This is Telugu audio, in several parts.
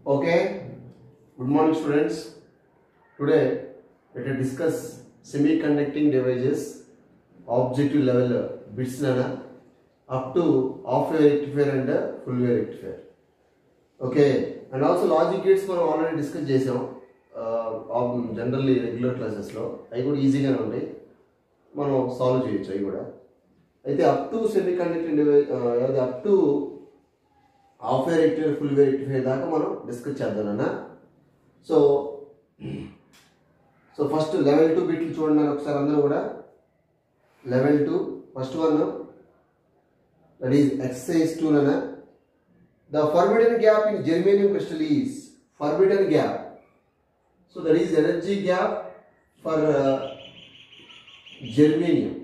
Okay. Good morning, students. Today, let us discuss semiconducting devices, objective level uh, bits nana up to half wave rectifier and uh, full wave rectifier. Okay and also logic gates మనం ఆల్రెడీ డిస్కస్ చేసాం జనరల్లీ రెగ్యులర్ క్లాసెస్లో అవి కూడా ఈజీగానే ఉంటాయి మనం సాల్వ్ చేయొచ్చు అవి కూడా అయితే up to semiconducting device అది up to half wave rectifier full wave rectifier దాకా మనం డిస్కస్ చేద్దాం అన్న so so first level two బిట్లు చూడండి అన్న ఒకసారి అందరూ కూడా level two first one that is exercise two అన్న The forbidden gap in germanium crystal is forbidden gap. So there is energy gap for uh, germanium.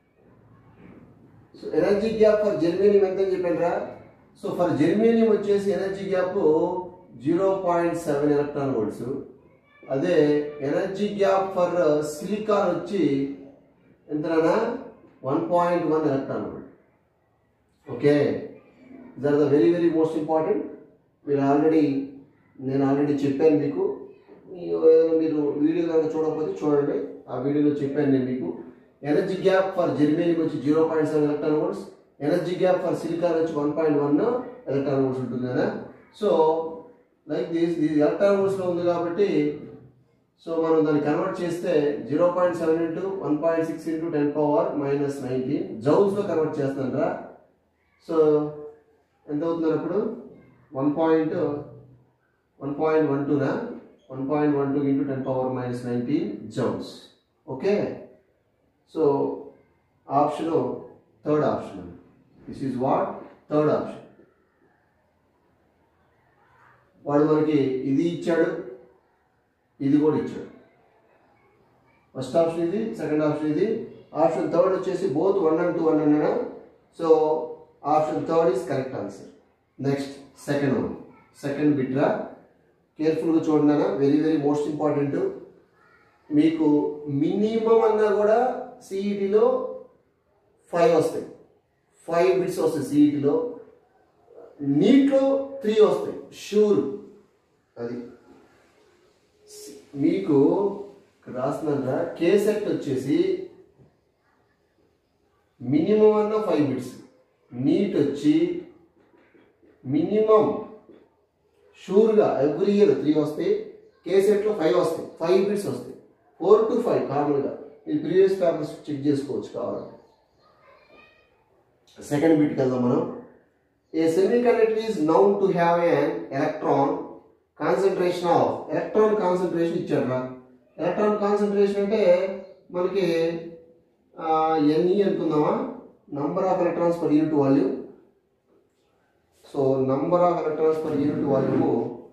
So energy gap for germanium ఎంత అని చెప్పారా సో ఫర్ జెర్మేనియం వచ్చేసి energy gap zero point seven electron volts అదే ఎనర్జీ గ్యాప్ ఫర్ సిలికాన్ వచ్చి ఎంతనా one point one electron volt okay is are the very very most important మీరు ఆల్రెడీ నేను ఆల్రెడీ చెప్పాను మీకు మీ- మీరు వీడియో కనుక చూడకపోతే చూడండి ఆ వీడియోలో చెప్పాను నేను మీకు ఎనర్జీ గ్యాప్ ఫర్ జెర్మేనియం వచ్చి zero point seven electron volts energy gap for silicon వచ్చి one point one electron volts ఉంటుంది కదా సో లైక్ దిస్ ఇది ఎలక్ట్రాన్ వోల్ట్స్లో ఉంది కాబట్టి సో మనం దాన్ని కన్వర్ట్ చేస్తే zero point seven into one point six into ten power minus nineteen జౌల్స్లో కన్వర్ట్ చేస్తాను రా సో ఎంత అవుతుంది అప్పుడు one point one point one టూనా one point one two into ten power minus nineteen joules okay so option third option this is what third option వాడు మనకి ఇది ఇచ్చాడు ఇది కూడా ఇచ్చాడు ఫస్ట్ ఆప్షన్ ఇది సెకండ్ ఆప్షన్ ఇది ఆప్షన్ థర్డ్ వచ్చేసి both one and two one అన్నా so option third is correct answer next second one second బిట్రా కేర్ఫుల్గా చూడండి అన్న వెరీ వెరీ మోస్ట్ ఇంపార్టెంట్ మీకు మినిమం అన్నా కూడా సిఈటిలో ఫైవ్ వస్తాయి ఫైవ్ బిట్స్ వస్తాయి సిఈటిలో నీట్లో త్రీ వస్తాయి షూర్ అది మీకు ఇక్కడ రాస్తున్నారా కే సెట్ వచ్చేసి మినిమం అన్న ఫైవ్ బిట్స్ నీట్ వచ్చి మినిమం షూర్గా ఎవ్రీ ఇయర్ త్రీ వస్తాయి కే సెట్లో ఫైవ్ వస్తాయి ఫైవ్ బిట్స్ వస్తాయి ఫోర్ టు ఫైవ్ కామన్గా మీరు ప్రీవియస్ పేపర్స్ చెక్ చేసుకోవచ్చు కావాలంటే సెకండ్ బిట్కి వెళ్దాం మనం a semiconductor is known to have N electron concentration of electron concentration ఇచ్చాడు రా ఎలక్ట్రాన్ కాన్సన్ట్రేషన్ అంటే మనకి ఎన్ఈ అనుకుందామా number of electrons per unit volume so number of electrons per unit volume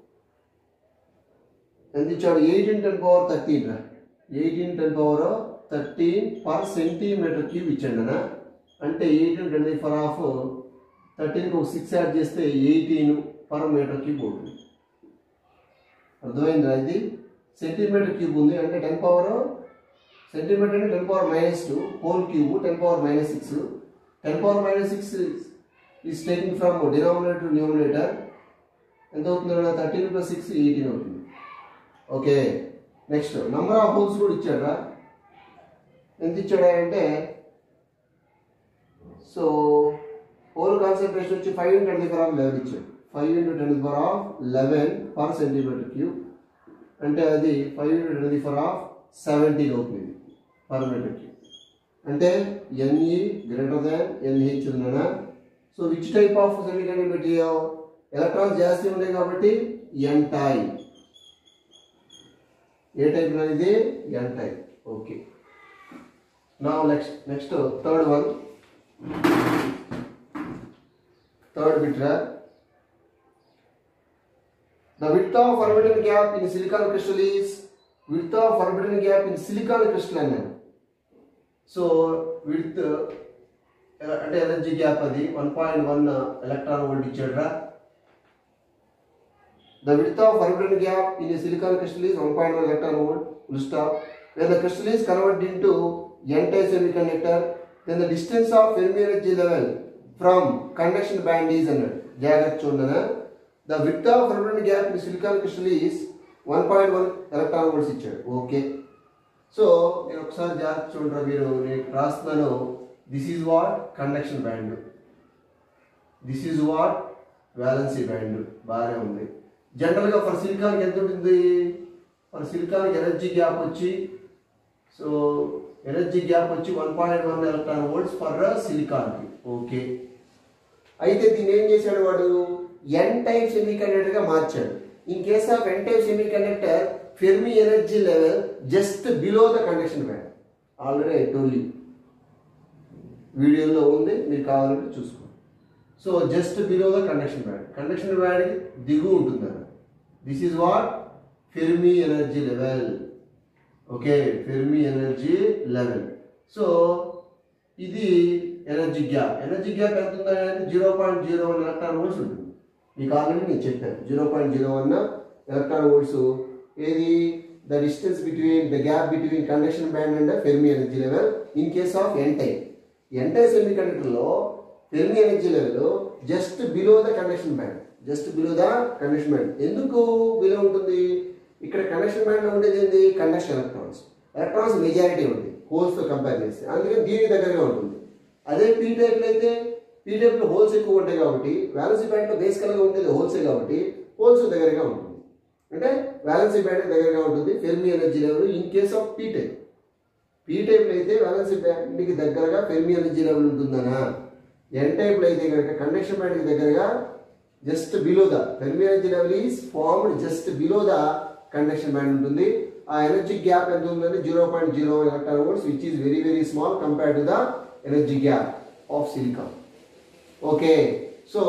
ఎంత ఇచ్చాడు ఎయిటీన్ టెన్ పవర్ థర్టీన్ రా eighteen ten power thirteen per centimetre cube ఇచ్చాడు అన్న అంటే ఎయిటీన్ టెన్ ఫర్ ఆఫ్ థర్టీన్కి ఒక సిక్స్ యాడ్ చేస్తే ఎయిటీన్ పర్ మీటర్ క్యూబ్ అవుతుంది అర్థమైందా ఇది సెంటీమీటర్ క్యూబ్ ఉంది అంటే టెన్ పవర్ సెంటీమీటర్ అంటే ten power minus two whole cube ten power minus six ten power minus six is taking from denominator to numerator ఎంత అవుతుంది థర్టీన్ ప్లస్ సిక్స్ ఎయిటీన్ అవుతుంది okay next number of holes కూడా ఇచ్చాడా ఎంత ఇచ్చాడా అంటే సో హోల్ కాన్సన్ట్రేషన్ వచ్చి five into ten power of eleven ఇచ్చాడు five into ten power of eleven per centimetre cube అంటే అది five into ten power of seventeen అవుతుంది పర్ మీటర్ క్యూబ్ అంటే ఎన్ఈ గ్రేటర్ దాన్ ఎన్హెచ్ ఉందనా so which type of semiconductor material electrons జాస్తి ఉన్నాయి కాబట్టి ఎన్ టైప్ ఏ టైప్ ఇది ఎన్ టైప్ ఓకే నా next next third one third బిట్రా The width of forbidden gap in silicon crystal is width of forbidden gap in silicon crystal అన్నాను సో విత్ అంటే ఎనర్జీ గ్యాప్ అది one point one electron volt ఇచ్చాడురా the width of forbidden gap in a silicon crystal is 1.1 electron volt full stop when the crystal is converted into n-type semiconductor then the distance of Fermi energy level from conduction band is అన్నాడు జాగ్రత్త చూడనా the width of permanent gap in silicon crystal is one point one electron volts ఇచ్చాడు ఓకే సో నేను ఒకసారి జాగ్రత్త చూడరా మీరు నేను రాస్తున్నాను this is what conduction band this is what valency band బాగానే ఉంది జనరల్గా ఫర్ సిలికాన్కి ఎంత ఉంటుంది ఫర్ సిలికాన్కి ఎనర్జీ గ్యాప్ వచ్చి సో ఎనర్జీ గ్యాప్ వచ్చి one point one electron volts for సిలికాన్కి ఓకే అయితే దీన్ని ఏం చేశాడు వాడు ఎన్ టైప్ సెమీ కండక్టర్గా మార్చాడు in case of N type semiconductor Fermi energy level just below the conduction band already I told you వీడియోలో ఉంది మీరు కావాలంటే చూసుకోండి so just below the conduction band conduction band దిగు ఉంటుంది అన్న this is what Fermi energy level okay Fermi energy level so ఇది ఎనర్జీ గ్యాప్ ఎనర్జీ గ్యాప్ ఎంత ఉందంటే zero point zero one electron volts ఉంటుంది మీకు ఆల్రెడీ నేను చెప్పాను zero point zero one electron volts ఏది the distance between the gap between conduction band and Fermi energy level in case of N type N type సెమీ కండక్టర్లో Fermi energy level just below the conduction band just below the conduction band ఎందుకు బిలో ఉంటుంది ఇక్కడ కండక్షన్ బ్యాండ్ లో ఉండేది ఏంటి కండక్షన్ ఎలక్ట్రాన్స్ ఎలక్ట్రాన్స్ మెజారిటీ ఉంది హోల్స్ తో కంపేర్ చేస్తే అందుకని దీనికి దగ్గరగా ఉంటుంది అదే పీ టైప్ అయితే పీ టైప్ లో హోల్స్ ఎక్కువ ఉంటాయి కాబట్టి వ్యాలెన్సీ బ్యాండ్ లో బేసికల్ గా ఉండేది హోల్సే కాబట్టి హోల్స్ దగ్గరగా ఉంటుంది అంటే వ్యాలెన్సీ బ్యాండ్ దగ్గరగా ఉంటుంది Fermi energy level in case of P type P టైప్లో అయితే వ్యాలెన్సీ బ్యాండ్కి దగ్గరగా ఫెర్మి ఎనర్జీ లెవెల్ ఉంటుందనా ఎన్ టైప్లో అయితే కనుక కండక్షన్ బ్యాండ్కి దగ్గరగా just below the Fermi energy level is formed just below the conduction band ఉంటుంది ఆ ఎనర్జీ గ్యాప్ ఎంత ఉందంటే zero point zero electron volts which is very very small compared to the energy gap of silicon okay so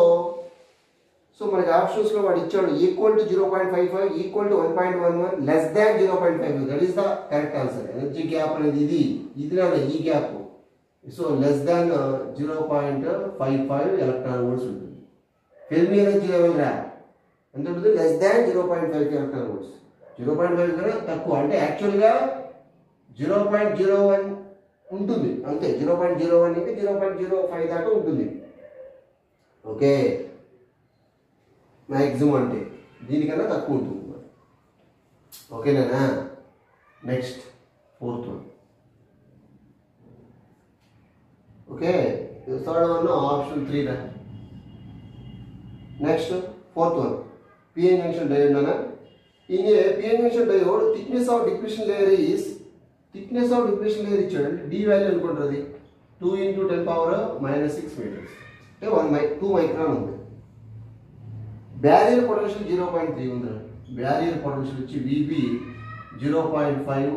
so మనకి ఆప్షన్స్ లో వాడు ఇచ్చాడు equal to zero point five five equal to one point one one less than zero point five that is the correct answer energy gap అనేది ఇది ఇది నాన్న ఈ gap so less than zero point five five electron volts ఉంటుంది ఫెర్మి ఎనర్జీ లెవెల్ రా ఎంత ఉంటుంది less than zero point five electron volts zero point five కన్నా తక్కువ అంటే యాక్చువల్గా జీరో పాయింట్ జీరో వన్ ఉంటుంది అంతే జీరో పాయింట్ జీరో వన్ ఇంకా జీరో పాయింట్ జీరో ఫైవ్ దాకా ఉంటుంది ఓకే మ్యాక్సిమం అంటే దీనికన్నా తక్కువ ఉంటుంది ఓకేనా next fourth one okay third one option three రా next fourth one PN junction diode నానా in a PN junction diode thickness of depression layer is thickness of depression layer ఇచ్చాడు అంటే డి వాల్యూ అనుకుంటారు అది two into ten power minus six metres అంటే వన్ మై టూ మైక్రాన్ ఉంది barrier potential zero point three ఉంది బ్యారియర్ పొటెన్షియల్ వచ్చి విబి జీరో పాయింట్ ఫైవ్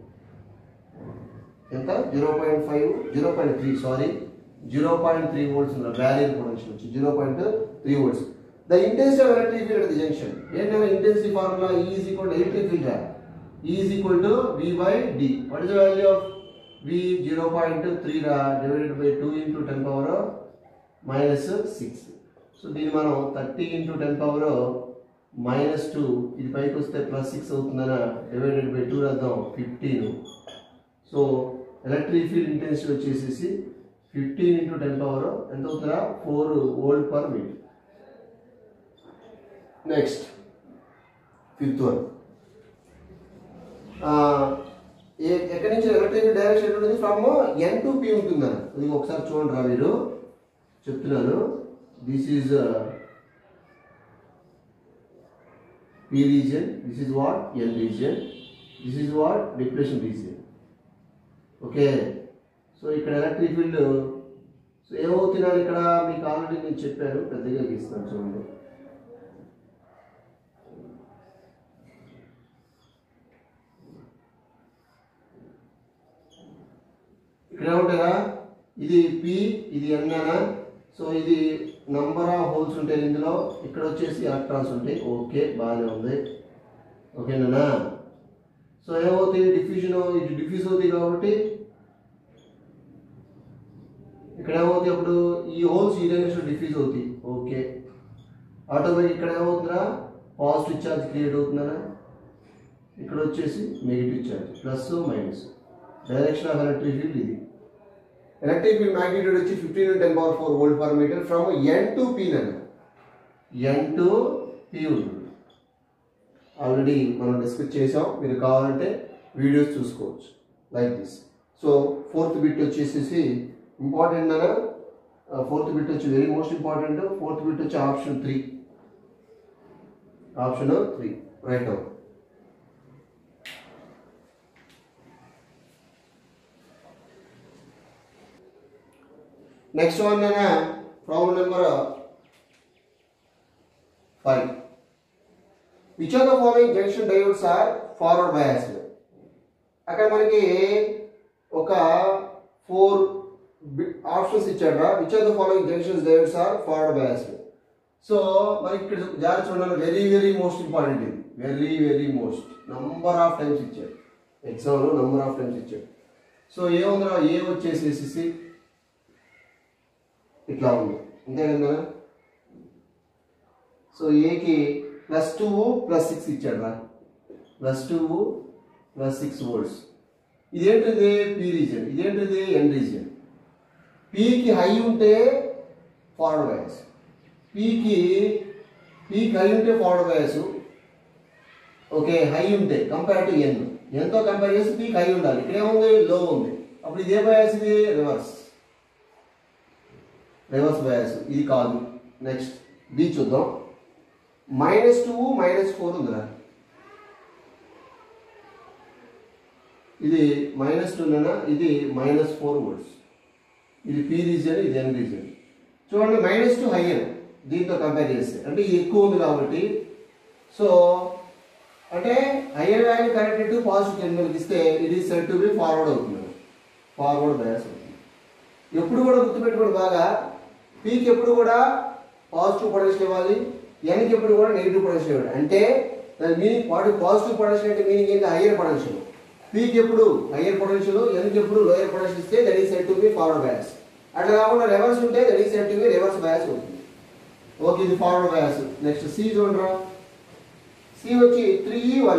ఎంత zero point five zero point three sorry zero point three volts ఉంది బ్యారియర్ పొటెన్షియల్ వచ్చి zero point three volts the intensity of electric field at the junction ఏంటంటే intensity formula is equal to electric field is equal to V by D what is the value of V zero point three రా divided by two into ten power minus six so దీన్ని మనం thirty into ten power minus two ఇది పైకి వస్తే ప్లస్ సిక్స్ అవుతుందన డివైడెడ్ బై టూ రాద్దాం fifteen so electric field intensity వచ్చేసేసి ఫిఫ్టీన్ ఇంటూ టెన్ పవర్ ఎంత అవుతుందా four volt per metre next fifth one ఎక్కడి నుంచి ఎలక్ట్రిక్ డైరెక్షన్ ఉంటుంది ఫ్రమ్ ఎన్ టు పి ఉంటుందన్న ఇది ఒకసారి చూడండి రా మీరు చెప్తున్నాను this is P region this is what N region this is what depression region okay so ఇక్కడ ఎలక్ట్రిక్ ఫీల్డ్ సో ఏమవుతున్నారు ఇక్కడ మీకు ఆల్రెడీ నేను చెప్పాను పెద్దగా గీస్తాను చూడండి ఇక్కడ ఏముంటారా ఇది పి ఇది ఎన్ అనా సో ఇది నంబర్ ఆఫ్ హోల్స్ ఉంటాయి ఇందులో ఇక్కడ వచ్చేసి ఎలక్ట్రాన్స్ ఉంటాయి ఓకే బాగానే ఉంది ఓకేనా సో ఏమవుతుంది డిఫ్యూజన్ ఇది డిఫ్యూజ్ అవుతుంది కాబట్టి ఇక్కడ ఏమవుతుంది అప్పుడు ఈ హోల్స్ ఈ డైరెక్షన్ డిఫ్యూజ్ అవుతాయి ఓకే ఆటోమేటిక్ ఇక్కడ ఏమవుతుందా పాజిటివ్ ఛార్జ్ క్రియేట్ అవుతుందా ఇక్కడ వచ్చేసి negative charge plus minus direction of electric field ఇది ఎలక్ట్రిక్ ఫీల్డ్ మ్యాగ్నిట్యూడ్ వచ్చి fifteen ten power four volt per metre from N to P నన్ను ఎన్ టు పీ ఉంటుంది ఆల్రెడీ మనం డిస్కస్ చేసాం మీరు కావాలంటే వీడియోస్ చూసుకోవచ్చు like this so fourth bit వచ్చేసేసి ఇంపార్టెంట్ అనా ఫోర్త్ బిట్ వచ్చి very most important fourth bit వచ్చి option three option three right out next one అన్న problem number five which are the following junction diodes are forward bias అక్కడ మనకి ఒక ఫోర్ ఆప్షన్స్ ఇచ్చాడు which are the following junctions diodes are forward bias so మనకి ఇక్కడ జాగ్రత్త చూడాలి వెరీ వెరీ మోస్ట్ ఇంపార్టెంట్ ఇది very very most number of times ఇచ్చాడు ఎగ్జామ్లో నంబర్ ఆఫ్ టైమ్స్ ఇచ్చాడు సో ఏముందిరా ఏ వచ్చేసేసి ఇట్లా ఉంది అంతే కదా సో ఏకి ప్లస్ టూ ప్లస్ సిక్స్ ఇచ్చాడు రా plus two plus six volts ఇదేంటిది పి రీజన్ ఇదేంటిది ఎన్ రీజన్ పీకి హై ఉంటే ఫార్వర్డ్ బయాస్ పీకి పీకి హై ఉంటే ఫార్వర్డ్ బయాస్ ఓకే హై ఉంటే కంపేర్ టు ఎన్ ఎంతో కంపేర్ చేసి పీకి హై ఉండాలి ఇక్కడ ఏముంది లో ఉంది అప్పుడు ఇదే బయాస్ ఇది రివర్స్ రివర్స్ బయాస్ ఇది కాదు నెక్స్ట్ బి చూద్దాం మైనస్ టూ మైనస్ ఫోర్ ఉందిరా ఇది మైనస్ టూనేనా ఇది మైనస్ ఫోర్ వర్డ్స్ ఇది పి రీజన్ ఇది ఎన్ రీజన్ చూడండి మైనస్ టూ హయ్యర్ దీంతో కంపేర్ చేస్తే అంటే ఇది ఎక్కువ ఉంది కాబట్టి సో అంటే higher value connected to positive టెర్మినల్కి ఇస్తే it is set to be forward అవుతుంది ఫార్వర్డ్ బయాస్ అవుతుంది ఎప్పుడు కూడా గుర్తుపెట్టుకోండి బాగా పీకి ఎప్పుడు కూడా పాజిటివ్ పొటెన్షియల్ ఇవ్వాలి ఎన్కి ఎప్పుడు కూడా నెగిటివ్ పొటెన్షియల్ ఇవ్వాలి అంటే దాని మీనింగ్ వాటి పాజిటివ్ పొటెన్షియల్ అంటే మీనింగ్ ఏంటి హయ్యర్ పొటెన్షియల్ పీకి ఎప్పుడు హయ్యర్ పొటెన్షియల్ ఎన్కి ఎప్పుడు లోయర్ పొటెన్షియల్ ఇస్తే that is set to be forward bias అట్లా కాకుండా రివర్స్ ఉంటే that is set to be reverse bias అవుతుంది ఓకే ఇది ఫార్వర్డ్ బయాస్ నెక్స్ట్ సి చూడరా సి వచ్చి త్రీ వన్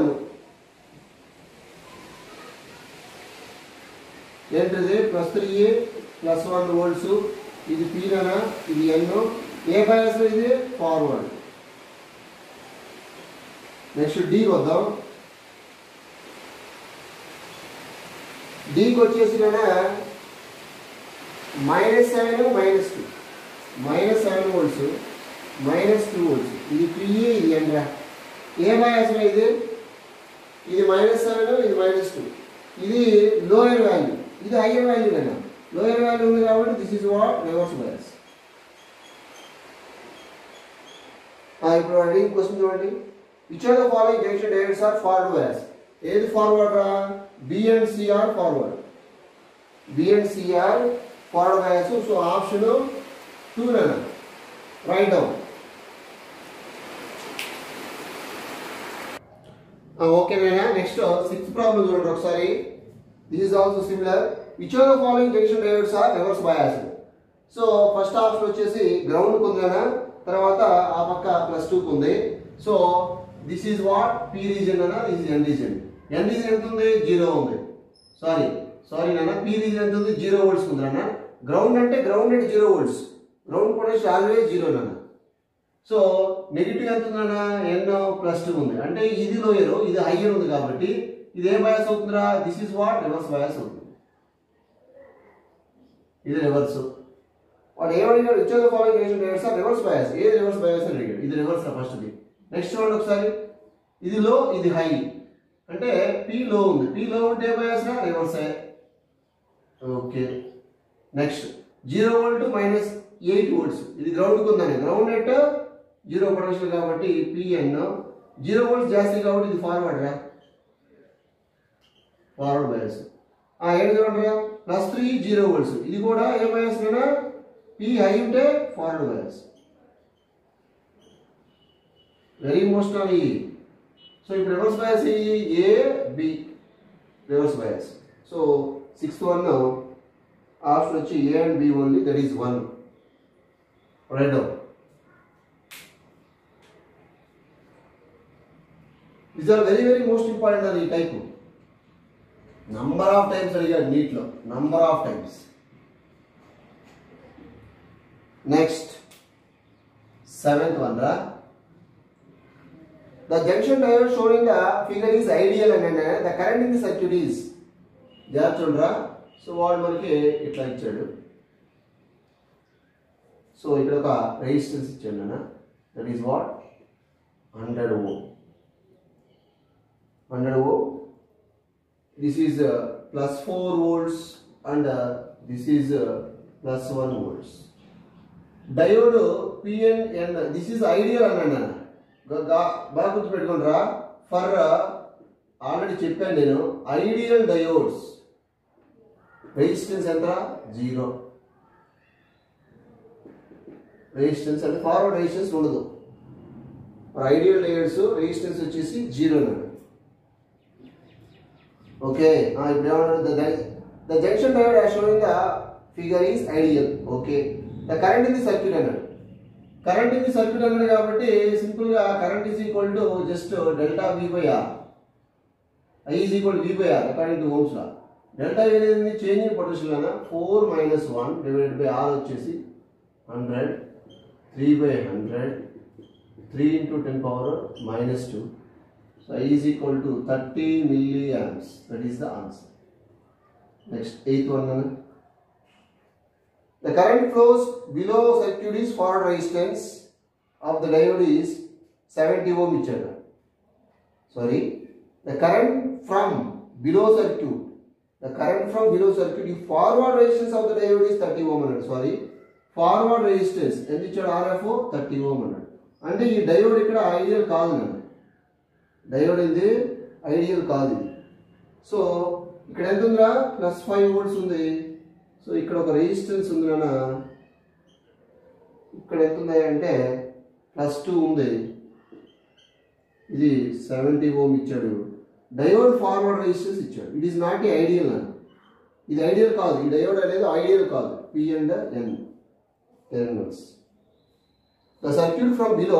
ఏంటిది plus three plus one volts ఇది పీనన ఇది ఎన్ ఏ బయాస్ ఇది ఫార్వర్డ్ నెక్స్ట్ డి వద్దాం డీకి వచ్చేసి minus seven minus two minus seven volts minus two volts ఇది పిఏ ఇది ఎన్రా ఏ బయాస్ ఇది ఇది మైనస్ సెవెన్ ఇది మైనస్ టూ ఇది లోయర్ వాల్యూ ఇది హయ్యర్ వాల్యూ కదా లోయర్ వాల్యూ ఉంది కాబట్టి this is what reverse bias ఇప్పుడు అడిగిన క్వశ్చన్ చూడండి which are the following junction diodes are forward bias ఏది ఫార్వర్డ్ రా B and C are forward B and C are forward bias so option two నన్న రైట్ డౌన్ ఓకేనా నెక్స్ట్ సిక్స్త్ ప్రాబ్లం చూడండి ఒకసారి this is also similar which are the following junction diodes are reverse bias so first option వచ్చేసి గ్రౌండ్ ఉందనా తర్వాత ఆ పక్క ప్లస్ టూ ఉంది so this is what P region అన్న this is N region N region ఎంత ఉంది జీరో ఉంది సారీ సారీ నాన్న పి రీజన్ ఎంత ఉంది జీరో వోల్ట్స్ ఉంది నాన్న గ్రౌండ్ అంటే గ్రౌండ్ అంటే zero volts ground potential always zero నాన్న సో నెగిటివ్ ఎంత ఉందన్న ఎన్ ప్లస్ టూ ఉంది అంటే ఇది లోయర్ ఇది హయ్యర్ ఉంది కాబట్టి ఇది ఏ బయాస్ అవుతుందిరా this is what reverse bias అవుతుంది ఇది రివర్స్ వాడు ఏమడిగాడు ఇచ్చేది following relation reverse reverse bias ఏది రివర్స్ బయాస్ అని అడిగాడు ఇది రివర్స్ ఫస్ట్ది నెక్స్ట్ చూడండి ఒకసారి ఇది లో ఇది హై అంటే పి లో ఉంది పి లో ఉంటే bias reverse okay next zero volt minus eight volts ఇది గ్రౌండ్కి ఉందని గ్రౌండ్ ఎట్ జీరో పొటెన్షియల్ కాబట్టి పిఎన్ జీరో వోల్ట్స్ జాస్తి కాబట్టి ఇది ఫార్వర్డ్ రా ఫార్వర్డ్ బయాస్ ఆ ఏడు చూడండి రా ప్లస్ త్రీ జీరో వోల్ట్స్ ఇది కూడా ఏ బయాస్ అయినా పి హై ఉంటే forward bias very most on ఈ సో ఇప్పుడు reverse bias A B reverse bias so sixth one option వచ్చి A and B only that is one right down is are very very most important అది ఈ టైప్ నంబర్ ఆఫ్ టైమ్స్ అడిగాడు నీట్లో number of times next seventh one రా The junction diode shown in the figure is ideal and uh, the current in the circuit is జాగ్రత్త చూడరా సో వాడు మనకి ఇట్లా ఇచ్చాడు సో ఇక్కడ ఒక రెసిస్టెన్స్ ఇచ్చాడు నాన్న that is what hundred ohm hundred ohm this is plus four volts and this is plus one volts diode PN N this is ideal అన్నాను బాగా గుర్తుపెట్టుకోండి రా ఫర్ ఆల్రెడీ చెప్పాను నేను ఐడియల్ డయోడ్స్ రెసిస్టెన్స్ ఎంత జీరో రెసిస్టెన్స్ అంటే ఫార్వర్డ్ రెసిస్టెన్స్ ఉండదు ఐడియల్ డయోడ్స్ రెసిస్టెన్స్ వచ్చేసి జీరో ఓకే ఇప్పుడు ఏమన్నాడు the junction diode as shown in the figure is ideal okay the current in the circuit అన్నాడు కరెంట్ ఇన్ ది సర్క్యూట్ అన్నాడు కాబట్టి సింపుల్ గా current is equal to just delta V by R I is equal V by R according to Ohm's law delta ఏదైంది చేంజ్ ఇన్ పొటెన్షియల్ అన్న four minus one divided by R వచ్చేసి hundred three by hundred three into ten power minus two so I is equal to thirty milli milliamps that is the answer next eighth one అన్న The current flows below circuit is forward resistance of the diode is 70 ohm each other. Sorry, the current from below circuit, the current from below circuit, the forward resistance of the diode is 30 ohm అన్నాడు సారీ ఫార్వర్డ్ రెసిస్టెన్స్ ఎంత ఇచ్చాడు ఆర్ఎఫ్ థర్టీ ఓమ్ అన్నాడు అంటే ఈ డయోడ్ ఇక్కడ ఐడియల్ కాదు నన్ను డయోడ్ ఇది ఐడియల్ కాదు ఇది సో ఇక్కడ ఎంత ఉందిరా ప్లస్ ఫైవ్ వోల్ట్స్ ఉంది సో ఇక్కడ ఒక రెసిస్టెన్స్ ఉంది నాన్న ఇక్కడ ఎంత ఉంది అంటే ప్లస్ టూ ఉంది ఇది సెవెంటీ ఓమ్ ఇచ్చాడు డయోడ్ ఫార్వర్డ్ రెసిస్టెన్స్ ఇచ్చాడు it is not a ideal అన్న ఇది ఐడియల్ కాదు ఈ డయోడ్ అనేది ఐడియల్ కాదు P and N terminals the circuit from below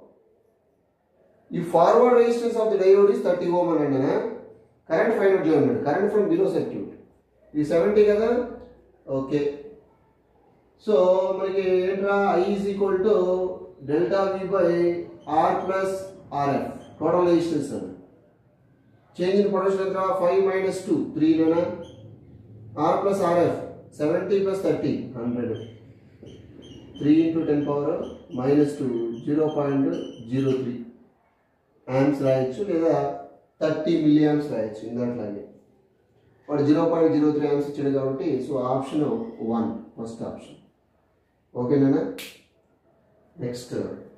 ఈ forward resistance of the diode is thirty ohm అని అంటే కరెంట్ ఫైండ్ అవుట్ చేయమన్నాడు కరెంట్ ఫ్రమ్ బిలో సర్క్యూట్ ఇది సెవెంటీ కదా ఓకే సో మనకి ఏంట్రా I is equal to delta V by R plus RF total resistance అని చేంజ్ ఇన్ పొటెన్షియల్ ఎంత ఫైవ్ మైనస్ టూ త్రీలోనా R plus RF seventy plus thirty hundred three into ten power minus two zero point zero three amps రాయొచ్చు లేదా థర్టీ మిల్లీ యామ్స్ రాయొచ్చు ఇందాట్లాగే వాడు zero point zero three amps ఇచ్చాడు కాబట్టి so option one first option ఓకేనా next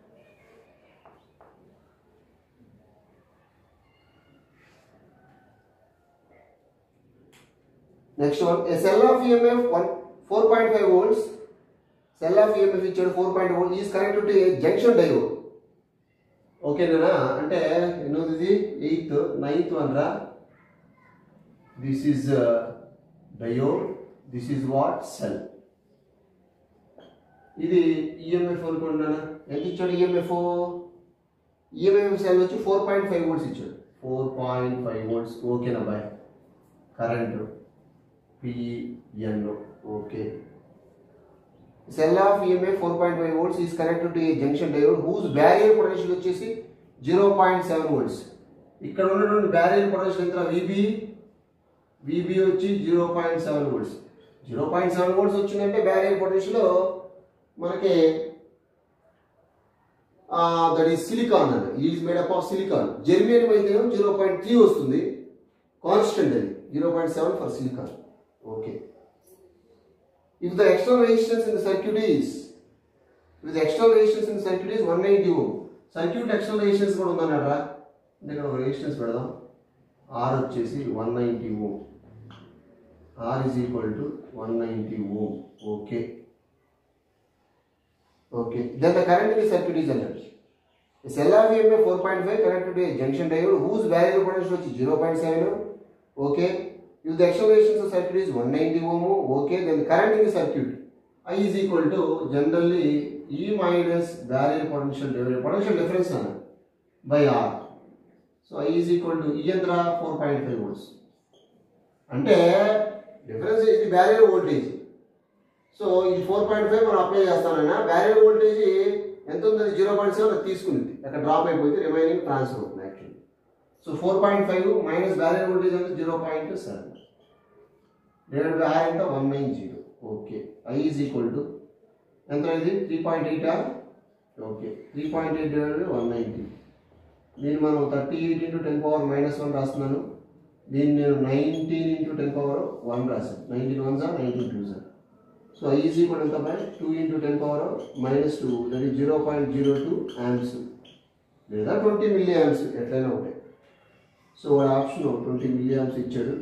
next one a cell of EMF one four point five volts cell of EMF ఇచ్చాడు four point volt is connected to a junction diode ఓకేనా అంటే ఎన్నోది ఇది ఎయిత్ నైన్త్ వన్ రా this is diode this is what cell ఇది ఈఎంఎఫ్ అనుకుంటున్నాను ఎంత ఇచ్చాడు ఈఎంఎఫ్ ఈఎంఎఫ్ సెల్ వచ్చి ఫోర్ పాయింట్ ఫైవ్ వోల్ట్స్ ఇచ్చాడు ఫోర్ పాయింట్ ఫైవ్ వోల్ట్స్ ఓకేనా boy current PN okay cell of EMF four point five volts is connected to a junction diode whose barrier potential వచ్చేసి జీరో పాయింట్ సెవెన్ వోల్ట్స్ ఇక్కడ ఉన్నటువంటి బ్యారియర్ పొటెన్షియల్ ఎంత విబి విబి వచ్చి zero point seven volts zero point seven volts వచ్చిందంటే బ్యారియర్ పొటెన్షియల్ మనకి దట్ ఈస్ సిలికాన్ అండి is made up of silicon germanium అయితే జీరో పాయింట్ త్రీ వస్తుంది కాన్స్టెంట్ అది zero point seven for silicon okay if the external resistance in the circuit is if the external resistance in the circuit is 190 ohm circuit external resistance కూడా ఉందన్నారా అంటే ఇక్కడ ఒక రెసిస్టెన్స్ పెడదాం ఆర్ వచ్చేసి one ninety ohm R is equal to one ninety ohm okay okay then the current in circuit is అన్నట్టు cell of EMF four point five connected to junction diode whose barrier potential వచ్చి zero point seven okay if the external resistance of circuit is 190 ohm okay then the current in the circuit i is equal to generally e minus barrier potential divided potential difference ana by r so i is equal to e ఎంత 4.5 volts అంటే డిఫరెన్స్ ఇది బ్యారియర్ వోల్టేజ్ సో ఇది ఫోర్ పాయింట్ ఫైవ్ మనం అప్లై చేస్తానన్నా బ్యారియర్ వోల్టేజ్ ఎంత ఉంది జీరో పాయింట్ సెవెన్ అది తీసుకుంది అక్కడ డ్రాప్ అయిపోతే రిమైనింగ్ ట్రాన్స్ఫర్ అవుతుంది actually so four point five minus barrier voltage అంటే zero point seven divide by R ఎంత one nine zero okay I is equal to ఎంత ఇది three point eight okay three point eight divide by one ninety దీన్ని మనం thirty eight into ten power minus one రాస్తున్నాను దీన్ని నేను nineteen into ten power one రాశాను nineteen one sir nineteen two sir so I is equal ఎంత by two into ten power minus two that is zero point zero two amps లేదా ట్వంటీ మిల్లీ యామ్స్ ఎట్లయినా ఉంటాయి సో వాడి ఆప్షన్ ట్వంటీ మిల్లీ యామ్స్ ఇచ్చాడు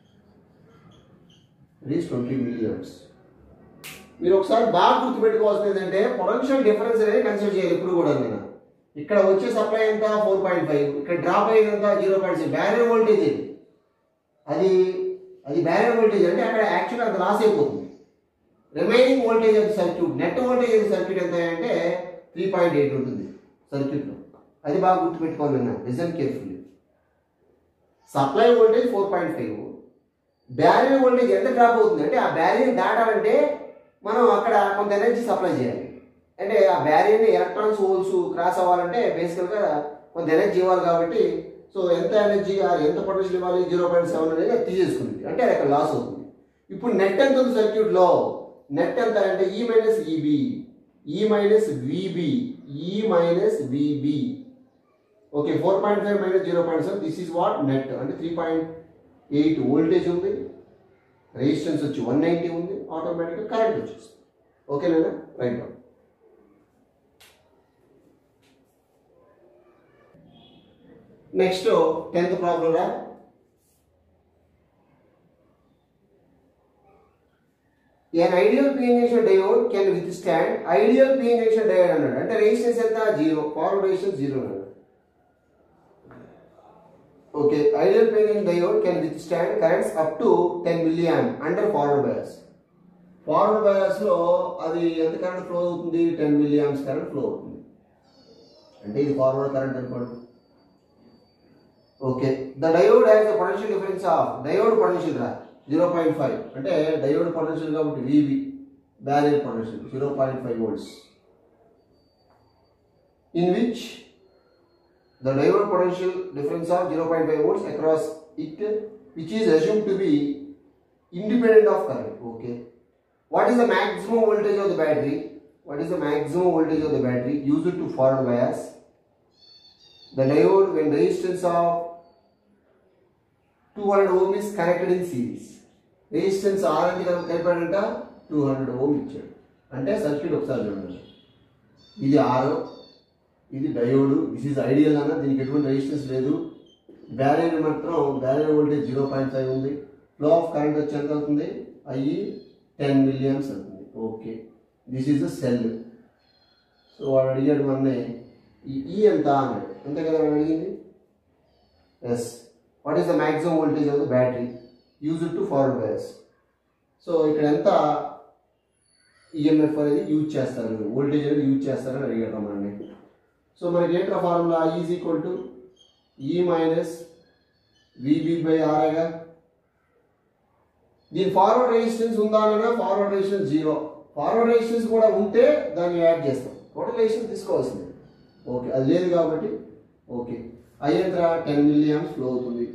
రీస్ ట్వంటీ మిల్లీ యామ్స్ మీరు ఒకసారి బాగా గుర్తుపెట్టుకోవాల్సింది ఏంటంటే పొటెన్షియల్ డిఫరెన్స్ అనేది కన్సిడర్ చేయాలి ఇప్పుడు కూడా నేను ఇక్కడ వచ్చే సప్లై ఎంత ఫోర్ పాయింట్ ఫైవ్ ఇక్కడ డ్రాప్ అయ్యేది ఎంత zero point six barrier voltage ఇది అది అది బ్యారియర్ వోల్టేజ్ అంటే అక్కడ యాక్చువల్గా అది లాస్ అయిపోతుంది remaining voltage of circuit net voltage of circuit ఎంత అంటే త్రీ పాయింట్ ఎయిట్ ఉంటుంది సర్క్యూట్లో అది బాగా గుర్తుపెట్టుకోవాలి నేను reason carefully supply voltage four point five barrier voltage ఎంత డ్రాప్ అవుతుంది అంటే ఆ బ్యారియర్ దాటాలంటే మనం అక్కడ కొంత ఎనర్జీ సప్లై చేయాలి అంటే ఆ బ్యారియర్ని ఎలక్ట్రాన్స్ హోల్స్ క్రాస్ అవ్వాలంటే బేసికల్గా కొంత ఎనర్జీ ఇవ్వాలి కాబట్టి సో ఎంత ఎనర్జీ ఎంత పొటెన్షియల్ ఇవ్వాలి జీరో పాయింట్ సెవెన్ అనేది అది తీసేసుకుంది అంటే అది అక్కడ లాస్ అవుతుంది ఇప్పుడు నెట్ ఎంత ఉంది సర్క్యూట్లో నెట్ ఎంత అంటే E minus EB E minus VB E minus VB okay four point five minus zero point seven this is what net అంటే త్రీ పాయింట్ ఎయిట్ వోల్టేజ్ ఉంది రెసిస్టెన్స్ వచ్చి వన్ నైంటీ ఉంది ఆటోమేటిక్గా కరెంట్ వచ్చేస్తుంది ఓకేనా రైట్ నెక్స్ట్ టెన్త్ ప్రాబ్లం రా an ideal p junction diode can withstand ideal p junction diode అన్నాడు అంటే రెసిస్టెన్స్ ఎంత జీరో ఫార్వర్డ్ రెసిస్టెన్స్ జీరో అన్నాడు okay ideal p junction diode can withstand currents up to 10 milliamp under forward bias forward bias లో అది ఎంత కరెంట్ ఫ్లో అవుతుంది టెన్ మిలియమ్స్ కరెంట్ ఫ్లో అవుతుంది అంటే ఇది ఫార్వర్డ్ కరెంట్ అనుకోండి okay the diode has the potential difference of diode potential రా జీరో పాయింట్ ఫైవ్ అంటే డయోడ్ పొటెన్షియల్ కాబట్టి VB barrier potential zero point five volts in which the diode potential difference of 0.5 volts across it which is assumed to be independent of current okay what is the maximum voltage of the battery what is the maximum voltage of the battery used to forward bias the diode when resistance of 200 ohm is connected in series resistance R అంటే కలిపాడంట 200 ohm ఇచ్చాడు అంటే సర్క్యూట్ ఒకసారి చూడండి ఇది ఆర్ ఇది డయోడ్ దిస్ ఈజ్ ఐడియల్ అన్న దీనికి ఎటువంటి రెసిస్టెన్స్ లేదు బ్యారియర్ మాత్రం barrier voltage zero point five ఉంది ఫ్లో ఆఫ్ కరెంట్ వచ్చి ఎంత అవుతుంది అయ్యి టెన్ మిలియన్స్ అవుతుంది okay this is a cell so వాడు అడిగాడు మొన్నే ఈ ఈ ఎంత అన్నాడు అంతే కదా వాడు అడిగింది yes what is the maximum voltage of the battery use to forward bias so ఇక్కడ ఎంత ఈఎంఎఫ్ అనేది యూజ్ చేస్తారు వోల్టేజ్ అనేది యూజ్ చేస్తారని అడిగాడు మనల్ని సో మనకి ఏంట్రా formula is equal to E minus VB by ఆర్గా దీని ఫార్వర్డ్ రెసిస్టెన్స్ ఉందా అన్నా forward resistance zero forward resistance కూడా ఉంటే దాన్ని యాడ్ చేస్తాం టోటల్ రెసిస్టెన్స్ తీసుకోవాల్సిందే ఓకే అది లేదు కాబట్టి ఓకే అయ్యేంతరా టెన్ మిలియన్స్ ఫ్లో అవుతుంది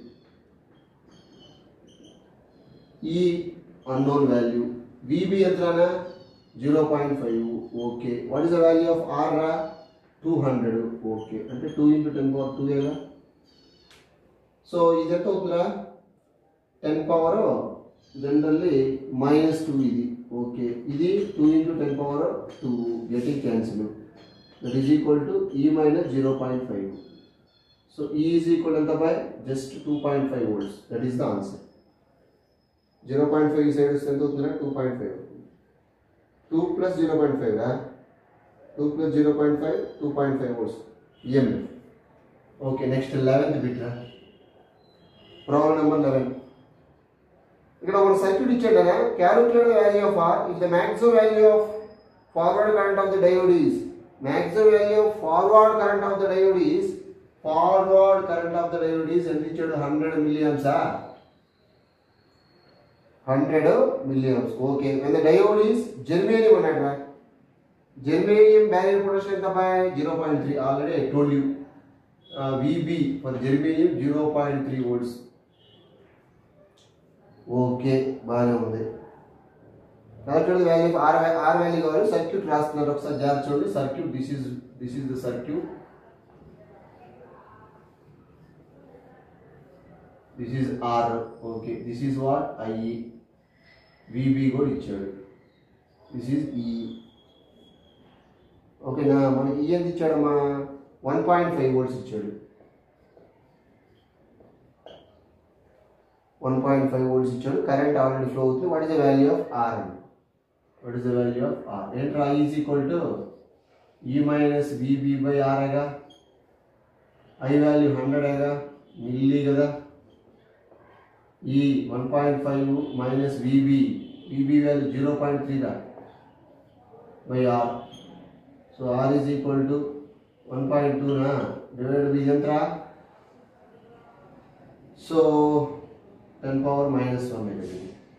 ఈ అన్నోన్ వాల్యూ విబి ఎంతనా zero point five okay what is the value of R రా టూ హండ్రెడ్ ఓకే అంటే two into ten power two ఏగా సో ఇది ఎంత అవుతుందా ten power generally minus two ఇది ఓకే ఇది two into ten power two getting cancel that is equal to E minus zero point five so E is equal ఎంత by just two point five volts that is the answer zero point five ఈ సైడ్ వస్తే ఎంత అవుతుందా two point five two plus zero point five రా two plus zero point five two point five volts EMF okay next eleventh bit రా ప్రాబ్లం నెంబర్ లెవెన్ ఇక్కడ ఒక సర్క్యూట్ ఇచ్చాడు కదా calculate the value of R if the maximum value of forward current of the diode is maximum value of forward current of the diode is forward current of the diode is ఎంత ఇచ్చాడు హండ్రెడ్ మిలియన్సా hundred milliamps okay when the diode is germanium అన్నట్టు జెర్మేనియం బ్యారియర్ పొటెన్షియల్ ఎంత by zero point three already I told you VB for germanium zero point three volts okay బాగానే ఉంది కాబట్టి చూడండి వాల్యూ ఆర్ ఆర్ వాల్యూ కావాలి సర్క్యూట్ రాస్తున్నారు ఒకసారి జాగ్రత్త చూడండి circuit this is this is the circuit this is R okay this is what IE VB కూడా ఇచ్చాడు దిస్ ఈజ్ ఈ ఓకేనా మనకి ఈ ఎంత ఇచ్చాడమ్మా వన్ పాయింట్ ఫైవ్ వోల్ట్స్ ఇచ్చాడు వన్ పాయింట్ ఫైవ్ వోల్ట్స్ ఇచ్చాడు కరెంట్ ఆల్రెడీ ఫ్లో అవుతుంది what is the value of R అని what is the value of R ఏంట్రా is equal to E minus VB by R అగా ఐ వాల్యూ హండ్రెడ్ అగా మిల్లీ కదా E one point five minus VB VB value zero point three దా by are so R is equal to one point టూనా డివైడ్ బై ఎంత so ten power minus one అవుతుంది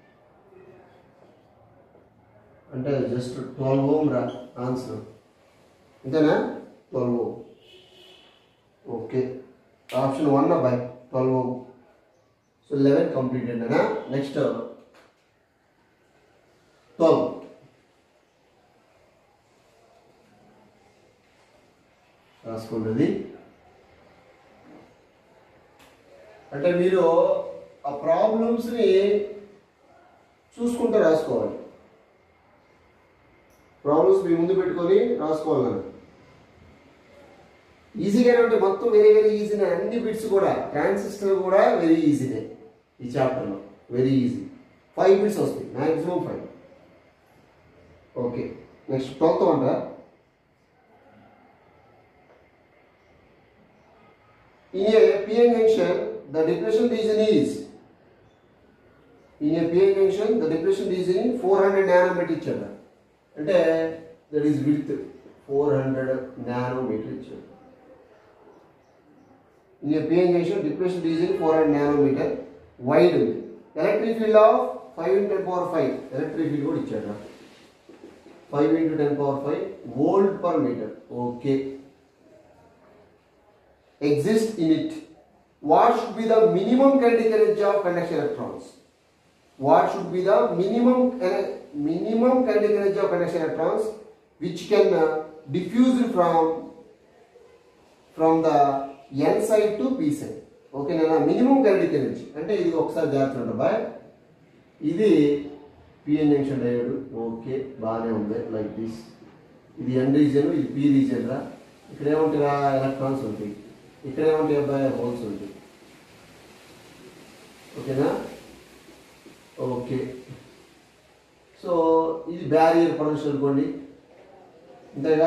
అంటే జస్ట్ ట్వెల్వ్ ఓమ్ రా ఆన్సర్ అంతేనా twelve ohm okay option one by twelve ohm so eleven completed అనా నెక్స్ట్ ట్వెల్వ్ రాసుకుంటుంది అంటే మీరు ఆ ప్రాబ్లమ్స్ని చూసుకుంటూ రాసుకోవాలి ప్రాబ్లమ్స్ మీ ముందు పెట్టుకొని రాసుకోవాలి మనం ఈజీగానే ఉంటాయి మొత్తం వెరీ వెరీ ఈజీనే అన్ని బిట్స్ కూడా ట్రాన్సిస్టర్ కూడా వెరీ ఈజీనే ఈ చాప్టర్లో వెరీ ఈజీ ఫైవ్ బిట్స్ వస్తాయి maximum five okay next twelfth అంటారా In a PN junction, the depression region is in a PN junction, the depression region 400 nanometer ఇచ్చాడు అంటే that is with four hundred nanometre ఇచ్చాడు in a PN junction depression region four hundred nanometre wide ఉంది electric field of five into ten power five electric field కూడా ఇచ్చాడు five into ten power five volt per metre okay exist in it. What should be the minimum kinetic energy of conduction electrons? What should be the minimum ener- minimum kinetic energy of conduction electrons which can uh, diffuse from from the n side to p side? Okay నేను మినిమం కైనటిక్ ఎనర్జీ అంటే ఇది ఒకసారి జాగ్రత్త బాయ్ ఇది పిఎన్ జంక్షన్ డయోడ్ ఓకే బాగానే ఉంది లైక్ దిస్ ఇది ఎన్ రీజన్ ఇది పి రీజన్ రా ఇక్కడ ఏముంటాయి ఎలక్ట్రాన్స్ ఉంటాయి ఇక్కడ ఏముంటాయి అబ్బాయి హోల్స్ ఉంటాయి ఓకేనా ఓకే సో ఇది బ్యారియర్ పొటెన్షియల్ అనుకోండి అంతేగా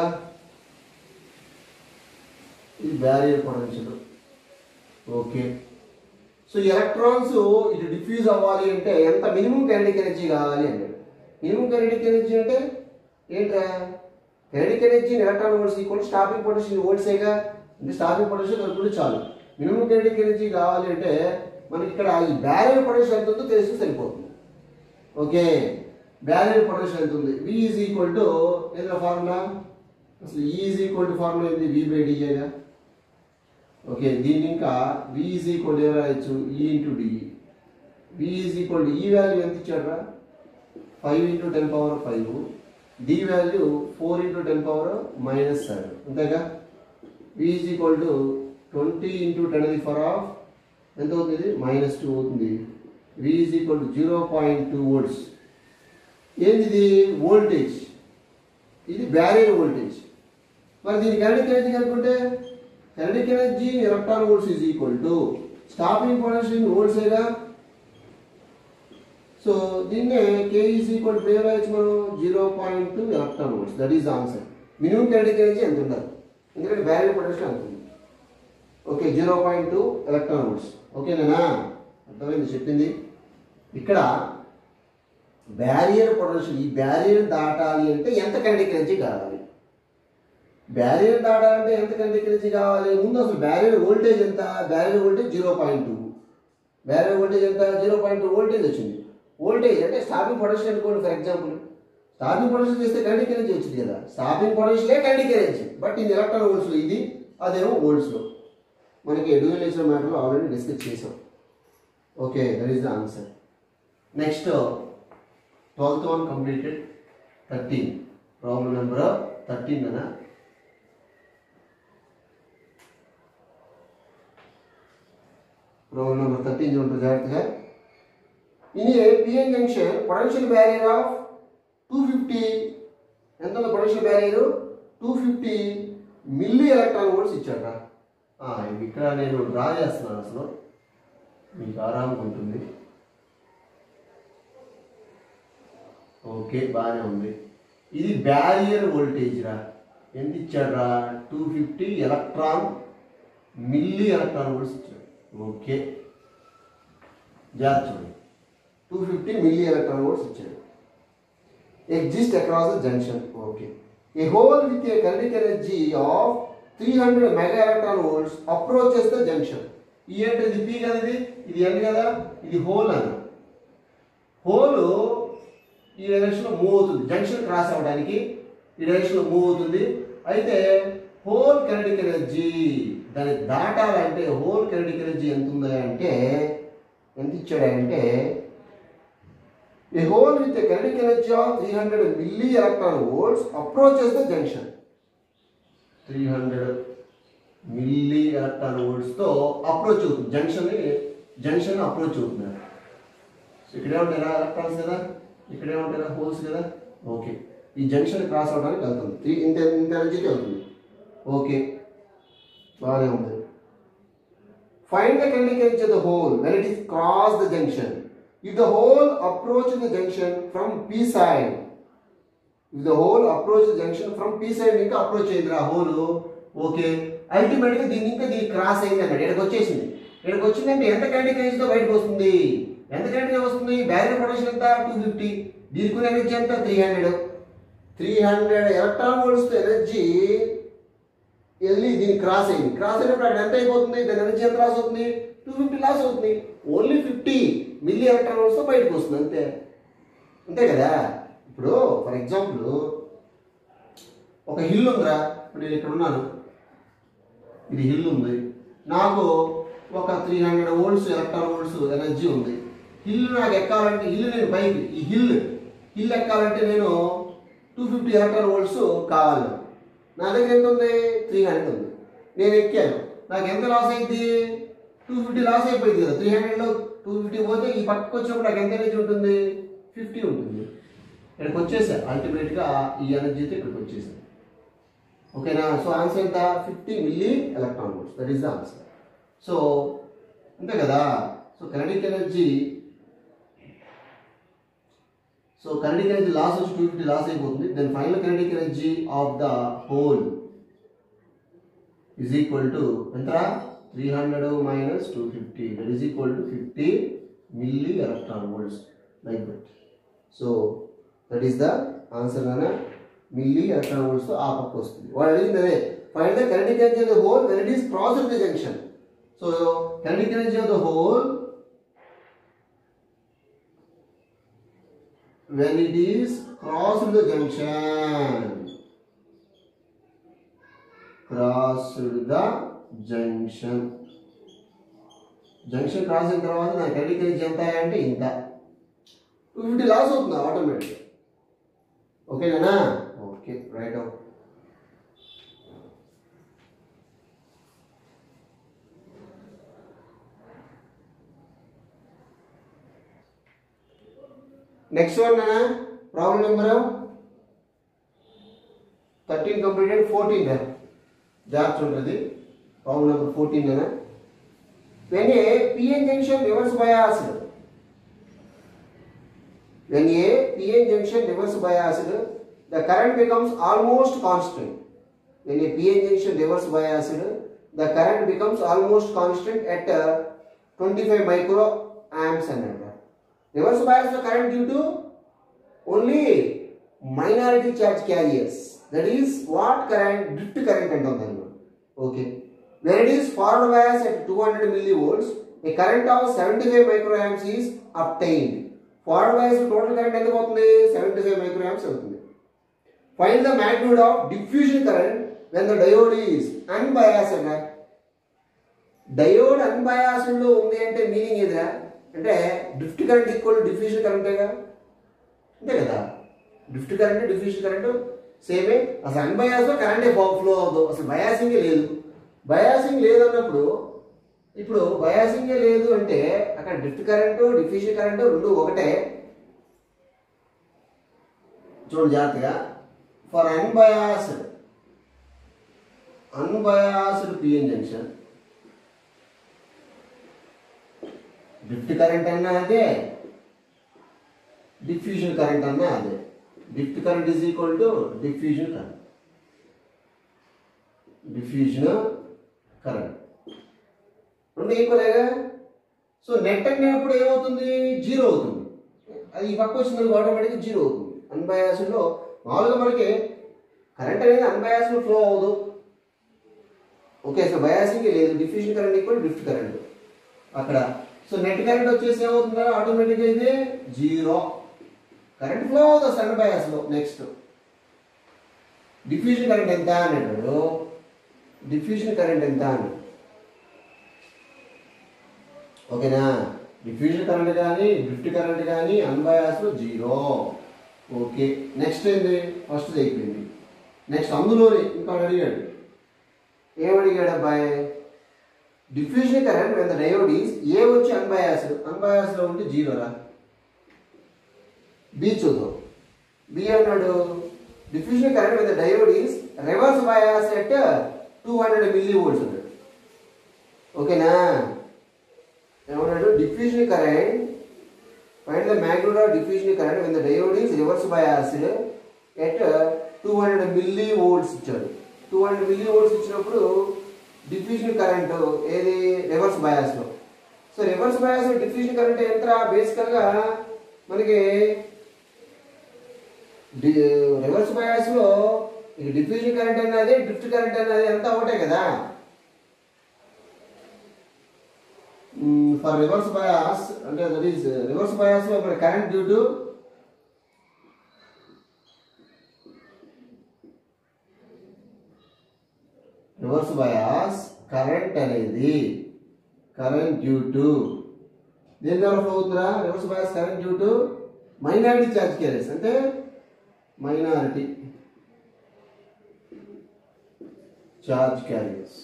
ఇది barrier potential okay so electrons ఇటు డిఫ్యూజ్ అవ్వాలి అంటే ఎంత మినిమం కైనటిక్ ఎనర్జీ కావాలి అన్నాడు మినిమం కైనటిక్ ఎనర్జీ అంటే ఏంట్రా kinetic energy electron volts equal stopping potential వోల్ట్సేగా అంటే స్టాపింగ్ పొటెన్షియల్ అనుకుంటే చాలు మినిమం కైనటిక్ ఎనర్జీ కావాలి అంటే మనకి ఇక్కడ ఈ బ్యారియర్ పొటెన్షియల్ ఎంత ఉందో తెలిస్తే సరిపోతుంది ఓకే బ్యారియర్ పొటెన్షియల్ ఎంత ఉంది వి ఈజ్ ఈక్వల్ టు ఏదైనా ఫార్ములా అసలు E is equal to formula ఏంది వి బై డిఏగా ఓకే దీన్ని ఇంకా వి ఈజ్ ఈక్వల్ ఏం రాయొచ్చు E into D V is equal E value ఎంత ఇచ్చాడ్రా five into ten power five D value four into ten power minus seven అంతేగా V is equal to twenty into ten the for of ఎంత అవుతుంది మైనస్ టూ అవుతుంది V is equal to zero point two volts ఏంది ఇది వోల్టేజ్ ఇది బ్యారియర్ వోల్టేజ్ మరి దీని కరెంట్ ఎనర్జీ కనుక్కుంటే current energy electron volts is equal to stopping potential వోల్ట్సేగా so దీన్నే కే ఈజ్ ఈక్వల్ టు రాయొచ్చు మనం zero point two electron volts that is answer minimum current energy ఎంత ఉండదు ఎందుకంటే బ్యారియర్ పొటెన్షియల్ అంత ఉంది okay zero point two electron volts ఓకేనా అర్థమైంది చెప్పింది ఇక్కడ బ్యారియర్ పొటెన్షియల్ ఈ బ్యారియర్ దాటాలి అంటే ఎంత కరెంట్ ఎనర్జీ కావాలి బ్యారియర్ దాటాలంటే ఎంత కరెంట్ ఎనర్జీ కావాలి ముందు అసలు బ్యారియర్ వోల్టేజ్ ఎంత barrier voltage zero point two barrier voltage ఎంత జీరో పాయింట్ టూ వోల్టేజ్ వచ్చింది వోల్టేజ్ అంటే స్టార్టింగ్ పొటెన్షియల్ అనుకోండి ఫర్ ఎగ్జాంపుల్ స్టాపింగ్ పొటెన్షియల్ చేస్తే కైనటిక్ ఎనర్జీ వచ్చింది కదా స్టాపింగ్ పొటెన్షియలే కైనటిక్ ఎనర్జీ బట్ ఇది ఎలక్ట్రాన్ వోల్ట్స్లో ఇది అదేమో వోల్ట్స్లో మనకి డ్యూయల్ నేచర్ మ్యాటర్లో ఆల్రెడీ డిస్కస్ చేసాం okay that is the answer next twelfth one completed thirteen problem number thirteen అనా ప్రాబ్లం నెంబర్ థర్టీన్ చూడండి జాగ్రత్తగా in a PN junction potential barrier of two fifty ఎంత ఉంది potential barrier two fifty milli electron volts ఇచ్చాడ ఇక్కడ నేను డ్రా చేస్తున్నాను అసలు మీకు ఆరాంగా ఉంటుంది ఓకే బాగానే ఉంది ఇది బ్యారియర్ వోల్టేజ్ రా ఎంత ఇచ్చాడ్రా two fifty electron milli electron volts ఇచ్చాడు ఓకే జాగ్రత్త చూడండి two fifty milli electron volts ఇచ్చాడు exist across the junction okay a hole with a kinetic energy of three hundred mega electron volts approaches the junction ఈ అంటే ఇది పీ కదా ఇది ఇది ఎన్ కదా ఇది హోల్ అని హోల్ ఈ డైరెక్షన్లో మూవ్ అవుతుంది జంక్షన్ క్రాస్ అవ్వడానికి ఈ డైరెక్షన్లో మూవ్ అవుతుంది అయితే హోల్ కెనడిక్ ఎనర్జీ దాన్ని దాటాలంటే హోల్ కెనడిక్ ఎనర్జీ ఎంత ఉంది అంటే ఎంత ఇచ్చాడంటే a hole with kinetic energy of three hundred milli electron volts approaches the junction three hundred milli electron వోల్ట్స్తో అప్రోచ్ అవుతుంది జంక్షన్ జంక్షన్ అప్రోచ్ అవుతుంది ఇక్కడే ఉంటారా ఎలక్ట్రాన్స్ కదా ఇక్కడే ఉంటారా హోల్స్ కదా ఓకే ఈ జంక్షన్ క్రాస్ అవడానికి వెళ్తుంది త్రీ ఇంత ఇంత ఎనర్జీకి వెళ్తుంది ఓకే బాగానే ఉంది find the chemical energy of the hole when it is cross the junction if the hole approach the junction from P side if the hole approach the junction from P side ఇంకా అప్రోచ్ అయింది ఆ హోల్ ఓకే అల్టిమేట్ గా దీన్ని ఇంకా దీన్ని క్రాస్ అయింది అన్నాడు ఇక్కడికి వచ్చేసింది ఇక్కడికి వచ్చిందంటే ఎంత కైనటిక్ ఎనర్జీ తో బయటకు వస్తుంది ఎంత కైనటిక్ వస్తుంది బ్యారియర్ పొటెన్షియల్ ఎంత టూ ఫిఫ్టీ దీనికి ఉన్న ఎనర్జీ ఎంత three hundred three hundred electron volts energy వెళ్ళి దీన్ని క్రాస్ అయింది క్రాస్ అయినప్పుడు అక్కడ ఎంత అయిపోతుంది దాని ఎనర్జీ ఎంత లాస్ అవుతుంది టూ ఫిఫ్టీ లాస్ అవుతుంది ఓన్లీ ఫిఫ్టీ మిల్లీ ఎలక్ట్రాన్ వోల్ట్స్తో బయటకు వస్తుంది అంతే అంతే కదా ఇప్పుడు ఫర్ ఎగ్జాంపుల్ ఒక హిల్ ఉందిరా ఇప్పుడు నేను ఇక్కడ ఉన్నాను ఇది హిల్ ఉంది నాకు ఒక three hundred volts electron volts energy ఉంది హిల్ నాకు ఎక్కాలంటే హిల్ నేను పైకి ఈ హిల్ హిల్ ఎక్కాలంటే నేను టూ ఫిఫ్టీ ఎలక్ట్రాన్ వోల్ట్స్ కావాలి నా దగ్గర ఎంత ఉంది త్రీ హండ్రెడ్ ఉంది నేను ఎక్కాను నాకు ఎంత లాస్ అయింది టూ ఫిఫ్టీ లాస్ అయిపోయింది కదా త్రీ హండ్రెడ్లో టూ ఫిఫ్టీ పోతే ఈ పక్కకు వచ్చినప్పుడు నాకు ఎంత ఎనర్జీ ఉంటుంది ఫిఫ్టీ ఉంటుంది ఇక్కడికి వచ్చేసా అల్టిమేట్గా ఈ ఎనర్జీతో ఇక్కడికి వచ్చేసాను ఓకేనా సో ఆన్సర్ ఎంత fifty milli electron volts that is the answer so అంతే కదా so kinetic energy so kinetic energy loss వచ్చి టూ ఫిఫ్టీ లాస్ అయిపోతుంది then final kinetic energy of the hole is equal to ఎంత three hundred minus two fifty that is equal to fifty milli electron volts like that so that is the answer అన్న మిల్లీ ఎలక్ట్రాన్ వోల్ట్స్ ఆ పక్క వస్తుంది వాడు అడిగింది అదే find the kinetic energy of the hole when it is cross the junction so kinetic energy of the hole when it is crossed the junction crossed the junction junction cross అయిన తర్వాత నా క్రెడిట్ ఎనర్జీ ఎంత అంటే ఇంత టూ ఫిఫ్టీ లాస్ అవుతుంది ఆటోమేటిక్ ఓకేనా okay right out next one problem number thirteen completed fourteen జాగ్రత్త ఉంటుంది ప్రాబ్లం నెంబర్ ఫోర్టీన్ అనా when a PN junction reverse biased when a PN junction reverse biased the current becomes almost constant when a PN junction reverse biased the current becomes almost constant at uh, 25 micro amps అన్నమాట reverse bias the current due to only minority charge carriers that is what current drift current అంటాం దాన్ని okay when it is forward bias at 200 millivolts a current of 75 microamps is obtained forward bias total current ఎంత అవుతుంది సెవెంటీ ఫైవ్ మైక్రో యాంప్స్ అవుతుంది find the magnitude of diffusion current when the diode is unbias అన్నారు డయోడ్ అన్బయాస్డ్ లో ఉంది అంటే మీనింగ్ ఏదిరా అంటే డ్రిఫ్ట్ కరెంట్ ఈక్వల్ డిఫ్యూజన్ కరెంటేగా అంతే కదా డ్రిఫ్ట్ కరెంట్ డిఫ్యూజన్ కరెంట్ సేమే అసలు అన్బయాస్ లో కరెంటే ఫ్లో అవ్వదు అసలు బయాసింగే లేదు బయాసింగ్ లేదు అన్నప్పుడు ఇప్పుడు బయాసింగే లేదు అంటే అక్కడ డ్రిఫ్ట్ కరెంటు డిఫ్యూజన్ కరెంటు రెండు ఒకటే చూడండి జాగ్రత్తగా for unbiased unbiased PN junction drift current అన్నా అదే డిఫ్యూజన్ కరెంట్ అన్నా అదే drift current is equal to diffusion current diffusion current రెండు ఈక్వలేగా సో నెట్ అనేప్పుడు ఏమవుతుంది జీరో అవుతుంది అది ఈ పక్క వచ్చింది ఆటోమేటిక్గా జీరో అవుతుంది అన్బయాస్లో మామూలుగా మనకి కరెంట్ అనేది అన్బయాస్లో ఫ్లో అవ్వదు ఓకే అసలు బయాసింగ్ లేదు diffusion current equal drift current అక్కడ సో నెట్ కరెంట్ వచ్చేసి ఏమవుతుందో ఆటోమేటిక్గా ఇది జీరో కరెంట్ ఫ్లో అవుతుంది అసలు బయాస్లో నెక్స్ట్ డిఫ్యూజన్ కరెంట్ ఎంత అన్నాడు డిఫ్యూజన్ కరెంట్ ఎంత అని ఓకేనా డిఫ్యూజన్ కరెంట్ కానీ డ్రిఫ్ట్ కరెంట్ కానీ అన్బయాస్లో జీరో ఓకే నెక్స్ట్ ఏంది ఫస్ట్ అయిపోయింది నెక్స్ట్ అందులోనే ఇంకోటి అడిగాడు ఏమడిగాడు అబ్బాయి diffusion current when the diode is a వచ్చి అన్బయాస్డ్ అన్బయాస్లో ఉంటే జీరోరా బి చూద్దాం బి అన్నాడు diffusion current when the diode is reverse bias at two hundred milli volts అన్నాడు ఓకేనా ఏమన్నాడు diffusion current find the magnitude of diffusion current when the diode is reverse biased at two hundred milli volts ఇచ్చాడు టూ హండ్రెడ్ మిల్లీ వోల్ట్స్ ఇచ్చినప్పుడు డిఫ్యూజన్ కరెంట్ ఏది రివర్స్ బయాస్లో so reverse bias diffusion current ఎంత బేసికల్గా మనకి రివర్స్ బయాస్లో ఇక డిఫ్యూజన్ కరెంట్ అన్నది డ్రిఫ్ట్ కరెంట్ అన్నది అంతా ఒకటే కదా ఫర్ రివర్స్ బయాస్ అంటే దట్ ఈస్ రివర్స్ బయాస్ లో ఇక్కడ current due to reverse bias current అనేది కరెంట్ డ్యూ టు దేని ద్వారా ఫ్లో అవుతుందా reverse bias current due to minority charge carriers అంటే minority charge carriers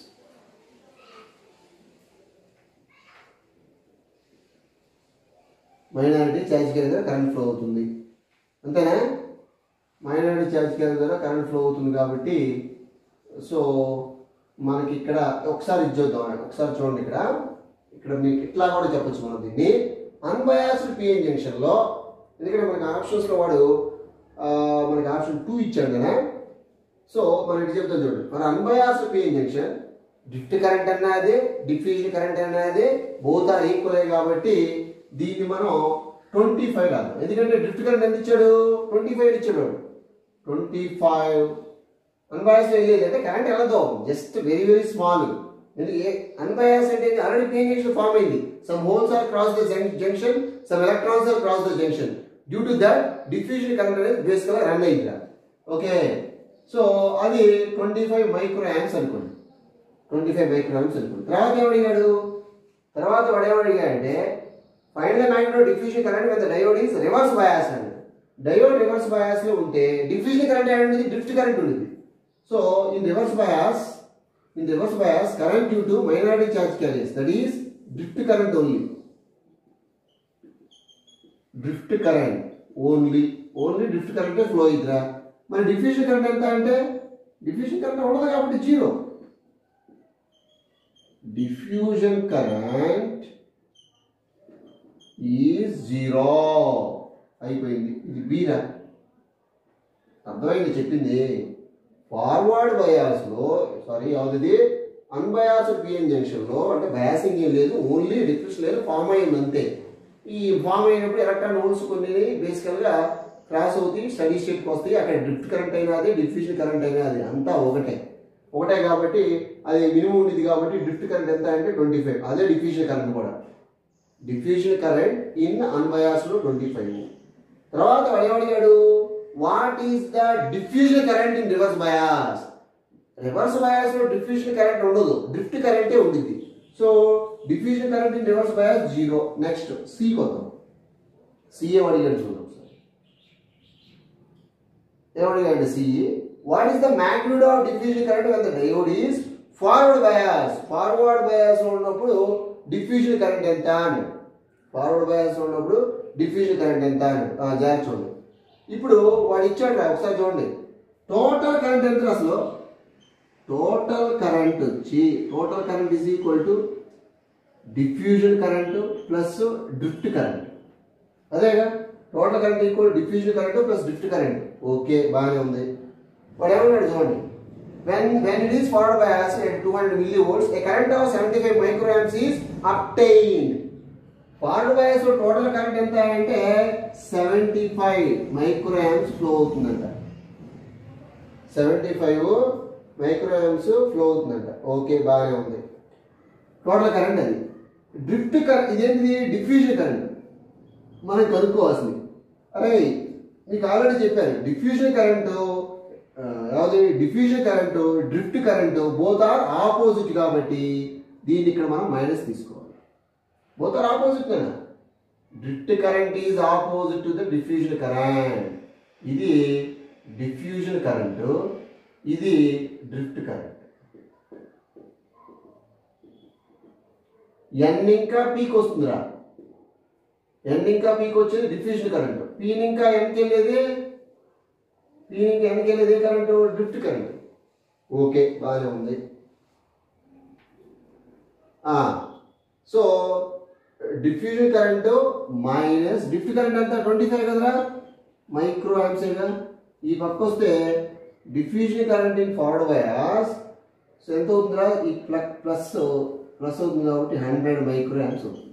minority charge carrier ద్వారా కరెంట్ ఫ్లో అవుతుంది అంతేనా మైనారిటీ ఛార్జ్ క్యారియర్ ద్వారా కరెంట్ ఫ్లో అవుతుంది కాబట్టి సో మనకి ఇక్కడ ఒకసారి ఇచ్చేద్దాం ఒకసారి చూడండి ఇక్కడ ఇక్కడ మీకు ఇట్లా కూడా చెప్పొచ్చు మనం దీన్ని అన్బయాస్డ్ పిఎన్ జంక్షన్లో ఎందుకంటే మనకి ఆప్షన్స్లో వాడు ఆ, మనకి ఆప్షన్ టూ ఇచ్చాడు కదా సో మనం ఇటు చెప్తాం చూడండి మన unbiased PN junction drift current అన్నది డిఫ్యూజన్ కరెంట్ అన్నది బోత్ ఆర్ ఈక్వల్ కాబట్టి దీన్ని మనం ట్వంటీ ఫైవ్ కాదు ఎందుకంటే డ్రిఫ్ట్ కరెంట్ ఎంత ఇచ్చాడు ట్వంటీ ఫైవ్ ఇచ్చాడు ట్వంటీ ఫైవ్ అన్బయాస్ లేదు అంటే కరెంట్ వెళ్ళదు just very very small unbias అంటే ఆల్రెడీ పిఎన్ జంక్షన్ ఫామ్ అయింది some holes are cross the junction some electrons are cross the junction due to that diffusion current అనేది బేసికల్ గా రన్ అయింది ఓకే సో అది ట్వంటీ ఫైవ్ మైక్రో యాంప్స్ అనుకోండి ట్వంటీ ఫైవ్ మైక్రో యాంప్స్ అనుకోండి తర్వాత ఏమడిగాడు తర్వాత వాడు ఏమడిగాడంటే final magnitude diffusion current with diode is reverse bias అండి డయోడ్ రివర్స్ బయాస్ లో ఉంటే డిఫ్యూజన్ కరెంట్ ఏంటంటే డ్రిఫ్ట్ కరెంట్ ఉంటుంది so in reverse bias in reverse bias current due to minority charge carriers that is drift current only drift current only only drift కరెంటే ఫ్లో అవుతుందా మరి డిఫ్యూజన్ కరెంట్ ఎంత అంటే డిఫ్యూజన్ కరెంట్ ఉండదు కాబట్టి zero diffusion current is zero అయిపోయింది ఇది బీరా అర్థమైంది చెప్పింది ఫార్వర్డ్ బయాస్లో సారీ అవుతుంది అన్బయాస్డ్ పిఎన్ జంక్షన్లో అంటే బయాసింగ్ ఏం లేదు ఓన్లీ డిఫ్యూషన్ లేదు ఫామ్ అయింది అంతే ఈ ఫామ్ అయినప్పుడు ఎలక్ట్రాన్ హోల్స్ కొన్ని బేసికల్గా క్రాస్ అవుతాయి స్టడీ స్టేట్కి వస్తాయి అక్కడ డ్రిఫ్ట్ కరెంట్ అయినా అది డిఫ్యూజన్ కరెంట్ అయినా అది అంతా ఒకటే ఒకటే కాబట్టి అది మినిమం ఉంది కాబట్టి డ్రిఫ్ట్ కరెంట్ ఎంత అంటే ట్వంటీ ఫైవ్ అదే డిఫ్యూజన్ కరెంట్ కూడా డిఫ్యూజన్ కరెంట్ ఇన్ అన్బయాస్ లో ట్వంటీ ఫైవ్ తర్వాత వాడు ఏమడిగాడు what is the diffusion current in reverse bias reverse bias లో డిఫ్యూజన్ కరెంట్ ఉండదు డ్రిఫ్ట్ కరెంటే ఉండింది so diffusion current in reverse bias zero next C కొద్దాం సిఏ అడిగాడు చూద్దాం సార్ ఏమడిగాడు C what is the magnitude of diffusion current when the diode is forward bias forward bias ఉన్నప్పుడు డిఫ్యూజన్ కరెంట్ ఎంత అని ఫార్వర్డ్ బయాస్ ఉన్నప్పుడు డిఫ్యూజన్ కరెంట్ ఎంత అని జాగ్రత్త చూడండి ఇప్పుడు వాడు ఇచ్చాడు రా, ఒకసారి చూడండి టోటల్ కరెంట్ ఎంత అసలు టోటల్ కరెంట్ వచ్చి total current is equal to diffusion current plus drift current అదేగా total current equal diffusion current plus drift current okay బాగానే ఉంది వాడు ఏమన్నాడు చూడండి when when it is followed by as at 200 millivolts a current of 75 microamps is obtained forward bias లో టోటల్ కరెంట్ ఎంత అంటే సెవెంటీ ఫైవ్ మైక్రోయామ్స్ ఫ్లో అవుతుందంట సెవెంటీ ఫైవ్ మైక్రోయామ్స్ ఫ్లో అవుతుందంట ఓకే బాగానే ఉంది టోటల్ కరెంట్ అది డ్రిఫ్ట్ కరెంట్ ఇదేంటిది డిఫ్యూజన్ కరెంట్ మనం కనుక్కోవాల్సింది అరే మీకు ఆల్రెడీ చెప్పాను డిఫ్యూజన్ కరెంటు యాவது diffusion current drift current both are opposite కాబట్టి దీన్ని ఇక్కడ మనం మైనస్ తీసుకోవాలి బోత్ ఆర్ ఆపోజిట్ కదా drift current is opposite to the diffusion current ఇది డిఫ్యూజన్ కరెంటు ఇది డ్రిఫ్ట్ కరెంట్ ఎన్ ఇంకా పీక్ వస్తుందిరా ఎన్ ఇంకా పీక్ వచ్చేది డిఫ్యూజన్ కరెంట్ పీన్ ఇంకా ఎన్కి వెళ్ళేది పీన్ ఇంకా ఎన్కి వెళ్ళేది ఏ కరెంటు డ్రిఫ్ట్ కరెంట్ ఓకే బాగానే ఉంది so diffusion current minus drift current అంతా ట్వంటీ ఫైవ్ కదరా మైక్రో యామ్సేగా ఈ పక్క వస్తే diffusion current in forward bias so ఎంత అవుతుందిరా ఈ ప్లస్ ప్లస్ ప్లస్ అవుతుంది కాబట్టి హండ్రెడ్ మైక్రో యామ్స్ అవుతుంది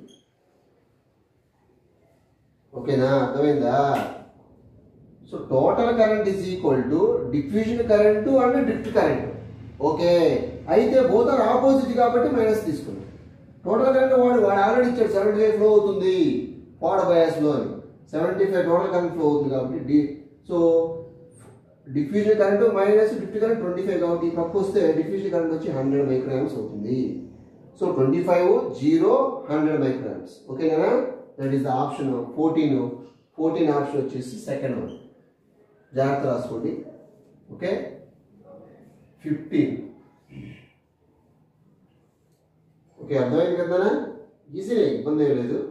ఓకేనా అర్థమైందా so total current is equal to diffusion current and drift current okay అయితే బోత్ ఆర్ ఆపోజిట్ కాబట్టి మైనస్ తీసుకున్నాం టోటల్ కరెంట్ వాడు వాడు ఆల్రెడీ ఇచ్చాడు సెవెంటీ ఫైవ్ ఫ్లో అవుతుంది ఫార్వర్డ్ బయాస్లో అని seventy five total current flow అవుతుంది కాబట్టి D so diffusion current minus drift current twenty five కాబట్టి ఈ పక్క వస్తే డిఫ్యూజన్ కరెంట్ వచ్చి హండ్రెడ్ మైక్రోయామ్స్ అవుతుంది so twenty five zero hundred microamps ఓకేనా that is the option fourteen fourteen option వచ్చేసి సెకండ్ వన్ జాగ్రత్త రాసుకోండి ఓకే ఫిఫ్టీన్ ఓకే అర్థమైంది కదా ఈజీనే ఇబ్బంది ఏం లేదు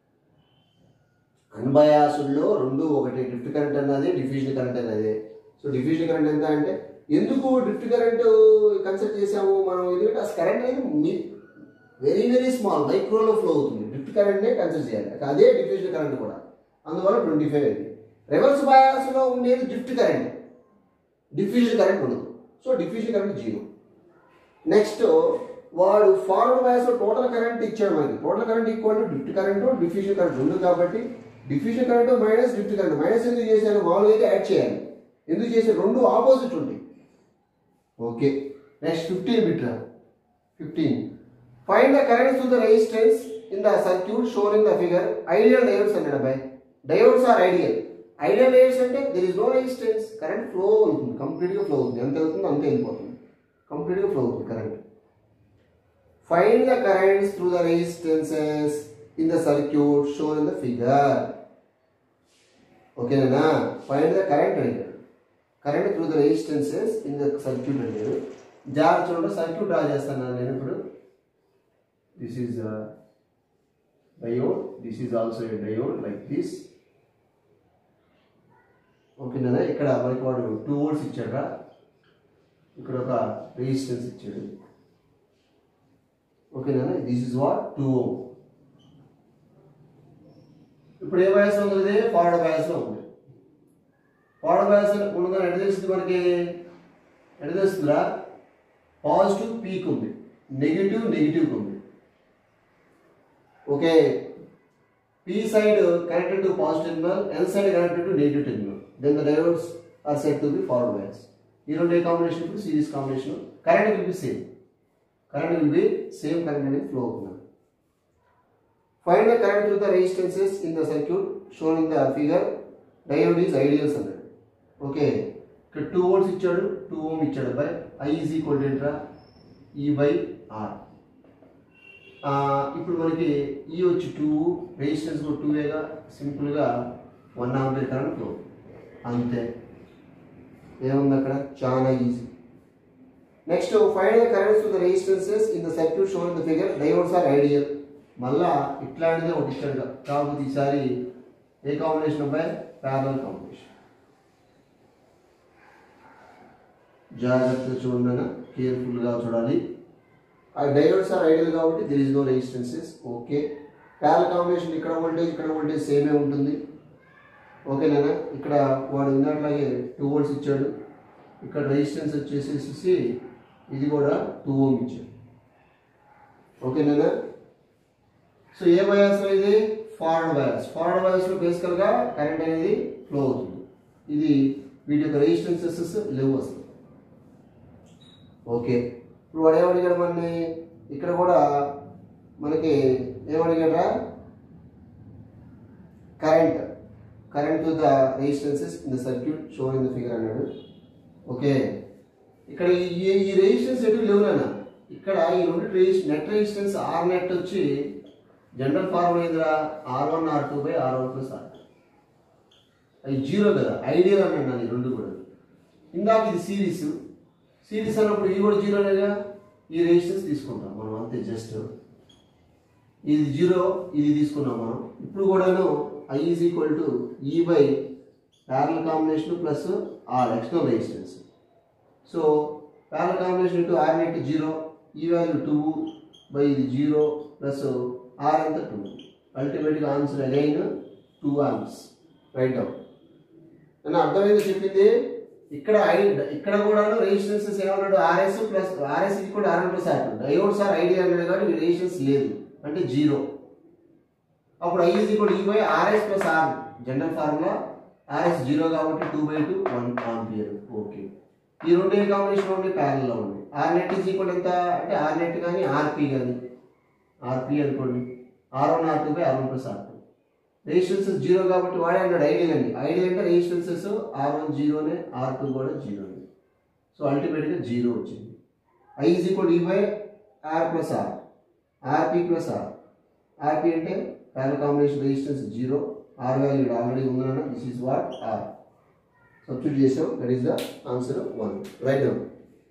అన్బయాసుల్లో రెండు ఒకటి డ్రిఫ్ట్ కరెంట్ అన్నది డిఫ్యూజన్ కరెంట్ అన్నది సో డిఫ్యూజన్ కరెంట్ ఎంత అంటే ఎందుకు డ్రిఫ్ట్ కరెంట్ కన్సిడర్ చేసాము మనం ఎందుకంటే ఆ కరెంట్ అనేది వెరీ వెరీ స్మాల్ మైక్రోలో ఫ్లో అవుతుంది డ్రిఫ్ట్ కరెంట్నే కన్సిడర్ చేయాలి అదే డిఫ్యూజన్ కరెంట్ కూడా అందువల్ల ట్వంటీ ఫైవ్ అయింది రివర్స్ బయాస్లో ఉండేది డ్రిఫ్ట్ కరెంట్ డిఫ్యూజన్ కరెంట్ ఉండదు so diffusion current zero next వాడు ఫార్వర్డ్ బయాస్ టోటల్ కరెంట్ ఇచ్చాడు మనకి total current equal to drift current diffusion current ఉంది కాబట్టి diffusion current minus drift current minus ఎందుకు చేశాను మామూలుగా అయితే యాడ్ చేయాలి ఎందుకు చేశాను రెండు ఆపోజిట్ ఉంటాయి okay next fifteen bit fifteen find the current to the resistance in the circuit shown in the figure ideal diodes అన్నాడు అబ్బాయి diodes are ideal ideal diodes అంటే there is no resistance current flow అవుతుంది కంప్లీట్గా ఫ్లో అవుతుంది ఎంత అవుతుందో అంతే వెళ్ళిపోతుంది కంప్లీట్గా ఫ్లో అవుతుంది current find the currents through the resistances in the circuit shown in the figure ఓకేనా ఫైండ్ ద కరెంట్ అడిగాడు current through the resistances in the circuit అడిగాడు జాగ్రత్త చూడండి సర్క్యూట్ డ్రా చేస్తాను నేను ఇప్పుడు this is diode this is also a diode like this ఓకేనా ఇక్కడ మనకి వాడు టూ వోల్ట్స్ ఇచ్చాడా ఇక్కడ ఒక రెసిస్టెన్స్ ఇచ్చాడు ఓకేనా this is what two ohm ఇప్పుడు ఏ బయాస్లో ఉంది ఫార్వర్డ్ బయాస్లో ఉంది ఫార్వర్డ్ బయాస్ ఉన్నదని ఎడ తెలుస్తుంది మనకి ఎడ తెలుస్తుందిరా పాజిటివ్ పీక్ ఉంది నెగిటివ్ నెగిటివ్ ఉంది okay P side connected to positive terminal N side connected to negative terminal then the diodes are set to be forward bias ఈ రెండు ఏ కాంబినేషన్ ఇప్పుడు series combination current will be same current will be same current అనేది ఫ్లో అవుతుంది find the current through the resistances in the circuit shown in the figure diode is ideals అన్నాడు ఓకే ఇక్కడ టూ వోల్ట్స్ ఇచ్చాడు టూ ఓమ్ ఇచ్చాడు బై ఐ ఈజ్ ఈక్వల్ ఏంట్రా ఈ బై ఆర్ ఇప్పుడు మనకి ఈ వచ్చి టూ రెసిస్టెన్స్ కూడా టూ వేగా సింపుల్గా వన్ ఆంపియర్ కరెంట్ ఫ్లో అంతే ఏముంది అక్కడ చాలా easy next find the currents to the resistances in the circuit shown in the figure diodes are ideal మళ్ళా ఇట్లాంటిదే ఒకటి ఇచ్చాడు కాకపోతే ఈసారి ఏ కాంబినేషన్ అబ్బాయి ప్యారల్ కాంబినేషన్ జాగ్రత్తగా చూడండి కేర్ఫుల్గా చూడాలి ఆ డయోడ్స్ ఆర్ ఐడియల్ కాబట్టి there is no resistances okay parallel combination ఇక్కడ వోల్టేజ్ ఇక్కడ వోల్టేజ్ సేమే ఉంటుంది ఓకేనా ఇక్కడ వాడు ఉన్నట్లాగే టూ వోల్ట్స్ ఇచ్చాడు ఇక్కడ రెసిస్టెన్స్ వచ్చేసేసి ఇది కూడా టూ ఓమ్ ఇచ్చాడు ఓకేనా సో ఏ బయాస్లో ఇది ఫార్వర్డ్ బయాస్ ఫార్వర్డ్ బయాస్లో బేసికల్గా కరెంట్ అనేది ఫ్లో అవుతుంది ఇది వీటి యొక్క రెసిస్టెన్సెస్ లేవు అసలు ఓకే ఇప్పుడు వాడు ఏమడిగాడు మనని ఇక్కడ కూడా మనకి ఏమడిగాడా current current to the resistances in the circuit shown in the figure అన్నాడు ఓకే ఇక్కడ ఈ ఈ రెసిస్టెన్స్ ఎటు లేవునా ఇక్కడ ఈ రెండు రెసిస్ నెట్ రెసిస్టెన్స్ ఆర్ నెట్ వచ్చి జనరల్ ఫార్ములా ఏందిరా R one R two by R one plus R అది జీరో కదా ఐడియల్ అన్నాడు నాది రెండు కూడా ఇందాక ఇది సిరీస్ సిరీస్ అన్నప్పుడు ఇది కూడా జీరోనేగా ఈ రెసిస్టెన్స్ తీసుకుంటాం మనం అంతే జస్ట్ ఇది జీరో ఇది తీసుకున్నాం మనం ఇప్పుడు కూడాను I is equal to E by parallel combination plus R external resistance so parallel combination into R net zero E value two by ఇది జీరో ప్లస్ ఆర్ ఎంత టూ అల్టిమేట్గా ఆన్సర్ అగైన్ టూ ఆర్మ్స్ రైట్ డౌన్ నేను అర్థమైంది చెప్పింది ఇక్కడ ఐ ఇక్కడ కూడా రెసిస్టెన్సెస్ ఏమన్నాడు RS plus RS equal R plus R diodes are idea అన్నాడు కాబట్టి రెసిస్టెన్స్ లేదు అంటే జీరో అప్పుడు I is equal E by RS plus R general formula RS zero కాబట్టి two by two one ampere okay ఈ రెండు ఏ కాంబినేషన్ ఉండి ప్యారల్లో ఉంది ఆర్ నెట్ ఈజ్ ఈక్వల్ ఎంత అంటే ఆర్ నెట్ కానీ ఆర్పి కానీ ఆర్పి అనుకోండి R one R two by R one plus R two resistances zero కాబట్టి వాడే అన్నాడు ఐడియల్ అండి ఐడియల్ అంటే రెసిస్టెన్సెస్ ఆర్ వన్ జీరోనే ఆర్ టూ కూడా జీరోనే సో అల్టిమేట్గా జీరో వచ్చింది I is equal E by R plus R RP plus R RP అంటే parallel combination resistance zero R value already ఉందన్న this is what R substitute చేసాం that is the answer one right down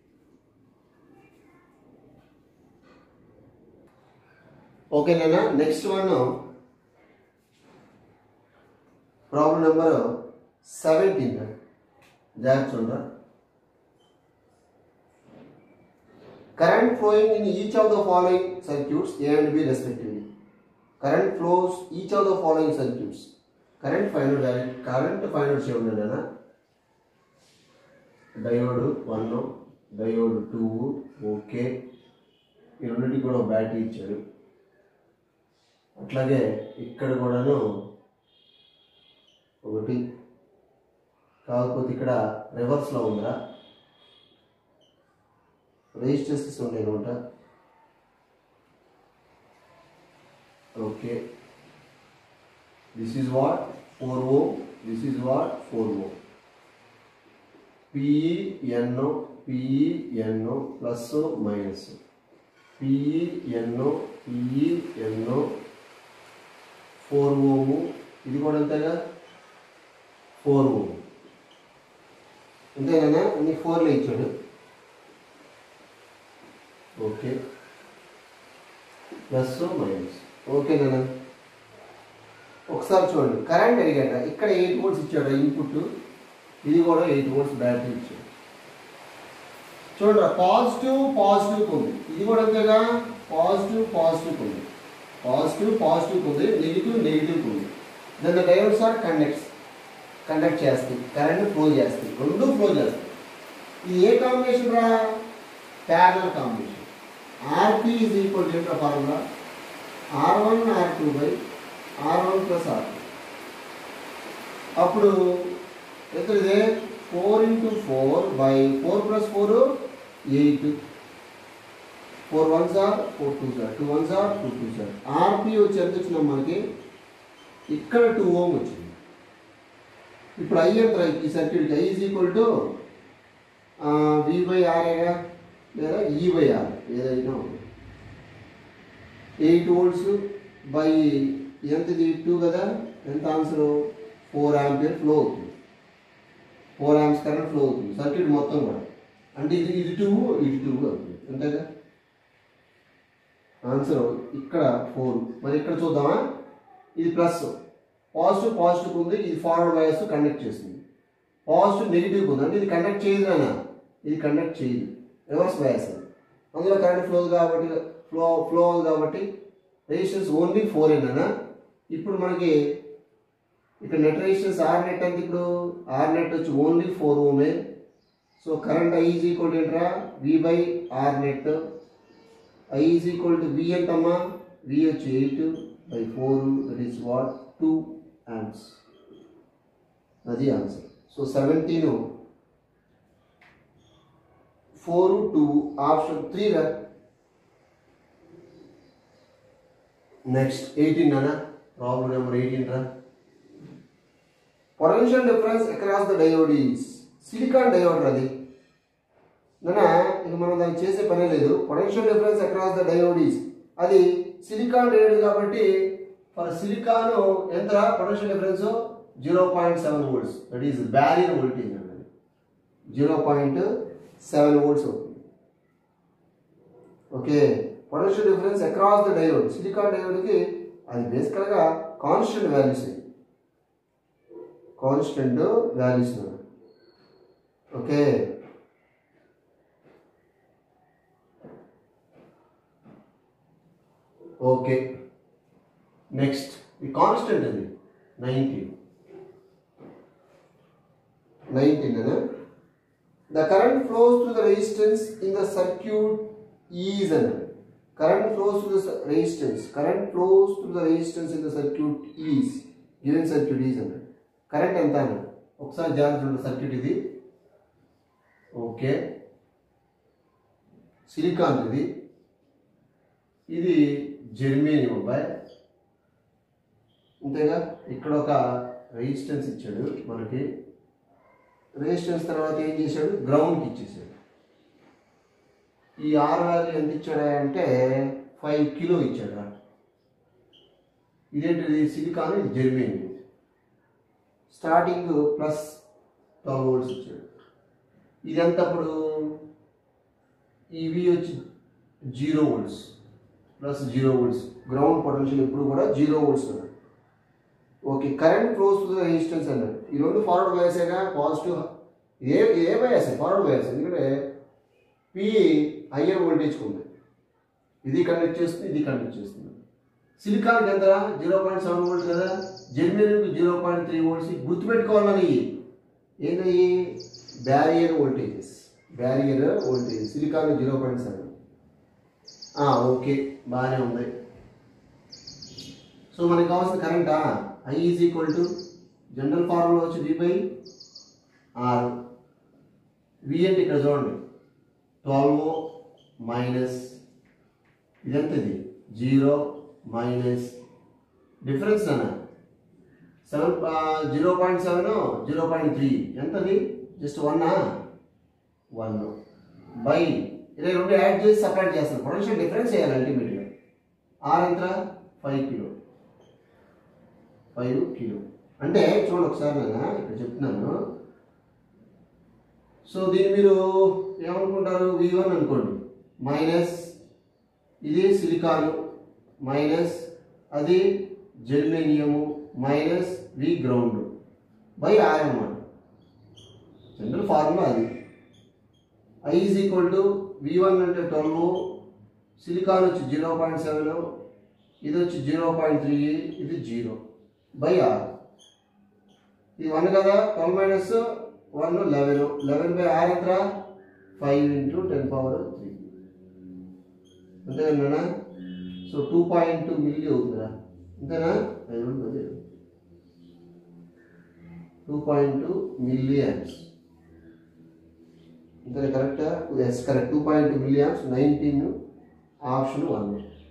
ఓకేనా next one problem number seventeen జాగ్రత్త చూడరా current flowing in each of the following circuits A and B respectively current flows each of the following circuits current find out current find out చేయండి అన్న diode one diode two okay ఈ రెండింటికి కూడా బ్యాటరీ ఇచ్చాడు అట్లాగే ఇక్కడ కూడాను ఒకటి కాకపోతే ఇక్కడ రివర్స్లో ఉందా రెజిస్టర్స్ ఉన్నాయి అనమాట okay this is what four ohm this is what four ohm PENO PENO plus minus PENO PENO four ohm ఇది కూడా అంతేగా ఫోర్ ఓము అంతేనా అన్ని ఫోర్లో ఇచ్చాడు ఓకే ప్లస్ మైనస్ ఓకేనా ఒకసారి చూడండి కరెంట్ అడిగాడ ఇక్కడ ఎయిట్ వోల్ట్స్ ఇచ్చాడు ఇన్పుట్ ఇది కూడా ఎయిట్ వోల్ట్స్ బ్యాటరీ ఇచ్చాడు చూడండి పాజిటివ్ పాజిటివ్ ఉంది ఇది కూడా అంతేగా పాజిటివ్ పాజిటివ్ ఉంది పాజిటివ్ పాజిటివ్ ఉంది నెగిటివ్ నెగిటివ్ ఉంది then the diodes are conducts conduct చేస్తాయి కరెంట్ ఫ్లో చేస్తాయి రెండు ఫ్లో చేస్తాయి ఇది ఏ కాంబినేషన్ రా parallel combination RP is equal to formula R one R two by R one plus R two అప్పుడు ఎంత ఇదే four into four by four plus four eight four ones are four two sir two ones are two two sir ఆర్పి వచ్చి ఎంత వచ్చినాం మనకి ఇక్కడ టూ ఓం వచ్చింది ఇప్పుడు ఐ ఎంత ఈ సర్క్యూట్కి I is equal to V by ఆర్ఏగా లేదా ఈ బై ఆర్ ఏదైనా ఎయిట్ వోల్ట్స్ బై ఎంతది టూ కదా ఎంత ఆన్సర్ ఫోర్ యాంపియర్ ఫ్లో అవుతుంది ఫోర్ యాంప్స్ కరెంట్ ఫ్లో అవుతుంది సర్క్యూట్ మొత్తం కూడా అంటే ఇది ఇది టూ ఇది టూ అవుతుంది అంతేగా ఆన్సర్ ఇక్కడ ఫోర్ మరి ఇక్కడ చూద్దామా ఇది ప్లస్ పాజిటివ్ పాజిటివ్ ఉంది ఇది ఫార్వర్డ్ బయాస్ కండక్ట్ చేస్తుంది పాజిటివ్ నెగిటివ్ ఉంది అంటే ఇది కండక్ట్ చేయదు నాన్న ఇది కండక్ట్ చేయదు రివర్స్ బయాస్ అందులో కరెంట్ ఫ్లో కాబట్టి ఫ్లో ఫ్లో అవుతుంది కాబట్టి రెసిస్టెన్స్ ఓన్లీ ఫోర్ ఏనా ఇప్పుడు మనకి ఇక్కడ నెట్ రెసిస్టెన్స్ ఆర్ నెట్ ఎంత ఇప్పుడు ఆర్ నెట్ వచ్చి ఓన్లీ ఫోర్ ఓమే so current I is equal ఏంట్రా V by R net I is equal to V ఎంతమ్మా వి వచ్చి eight by four that is what two amps అది answer so seventeen four two option three రా నెక్స్ట్ ఎయిటీన్ అనా ప్రాబ్లం నెంబర్ ఎయిటీన్ రా potential difference across the diode is silicon diode అది నానా ఇక మనం దాన్ని చేసే పనే లేదు potential difference across the diode is అది సిలికాన్ డయోడ్ కాబట్టి ఫర్ సిలికాన్ ఎంత potential difference zero point seven volts that is barrier voltage అన్నది జీరో పాయింట్ సెవెన్ వోల్ట్స్ అవుతుంది okay potential difference across the diode silicon డయోడ్కి అది బేసికల్గా constant values constant values okay okay next ఈ కాన్స్టెంట్ అది నైన్టీన్ నైన్టీన్ అనా the current flows to the resistance in the circuit is అన్నది current flows to the resistance current flows to the resistance in the circuit is given circuit is అన్నది కరెంట్ ఎంత అన్న ఒకసారి జాగ్రత్త చూడండి సర్క్యూట్ ఇది ఓకే సిలికాన్ ఇది ఇది జెర్మేనియం అబ్బాయి అంతేగా ఇక్కడ ఒక రెసిస్టెన్స్ ఇచ్చాడు మనకి రెసిస్టెన్స్ తర్వాత ఏం చేశాడు గ్రౌండ్కి ఇచ్చేసాడు ఈ ఆర్ వాల్యూ ఎంత ఇచ్చాడు అంటే ఫైవ్ కిలో ఇచ్చాడు రా ఇదేంటిది సిలికాన్ ఇది germanium starting plus twelve volts ఇచ్చాడు ఇది ఎంత అప్పుడు ఇవి వచ్చి zero volts plus zero volts ground potential ఎప్పుడు కూడా జీరో వోల్ట్స్ అన్నాడు okay current flows to the resistance అన్నాడు ఈ రెండు ఫార్వర్డ్ బయాసేగా పాజిటివ్ ఏ ఏ బయాస్ ఫార్వర్డ్ బయాస్ ఎందుకంటే పి హయ్యర్ వోల్టేజ్కి ఉంది ఇది కండక్ట్ చేస్తుంది ఇది కండక్ట్ చేస్తుంది సిలికాన్ ఎంత జీరో పాయింట్ సెవెన్ వోల్ట్స్ కదా జెర్మేనియంకి జీరో పాయింట్ త్రీ వోల్ట్స్ గుర్తుపెట్టుకోవాలని ఏంటి barrier voltages barrier voltage silicon zero point seven okay బాగానే ఉంది సో మనకి కావాల్సిన కరెంటా I is equal to general formula వచ్చి వి బై ఆర్ వి అంటే ఇక్కడ చూడండి ట్వెల్వ్ మైనస్ ఇదెంత ఇది జీరో మైనస్ డిఫరెన్స్ అన్న seven zero point seven zero point three ఎంతది జస్ట్ వన్నా వన్ బై ఇలా రెండు యాడ్ చేసి సపరేట్ చేస్తాను పొటెన్షియల్ డిఫరెన్స్ చేయాలి అల్టిమేట్గా ఆర్ ఎంత ఫైవ్ కిలో ఫైవ్ కిలో అంటే చూడండి ఒకసారి నేను ఇక్కడ చెప్తున్నాను సో దీన్ని మీరు ఏమనుకుంటారు వి వన్ అనుకోండి మైనస్ ఇది సిలికాను మైనస్ అది germanium minus V ground by R అన్నమాట జనరల్ ఫార్ములా అది I is equal to V one అంటే ట్వెల్వ్ సిలికాన్ వచ్చి జీరో పాయింట్ సెవెన్ ఇది వచ్చి జీరో పాయింట్ త్రీ ఇది జీరో బై ఆర్ ఇది వన్ కదా twelve minus one eleven eleven by R ఎంత five into ten power three అంతేనా so two point two milli అవుతుందా అంతేనా two point two milli amps అంతే కరెక్టా yes correct two point two milli amps nineteen option one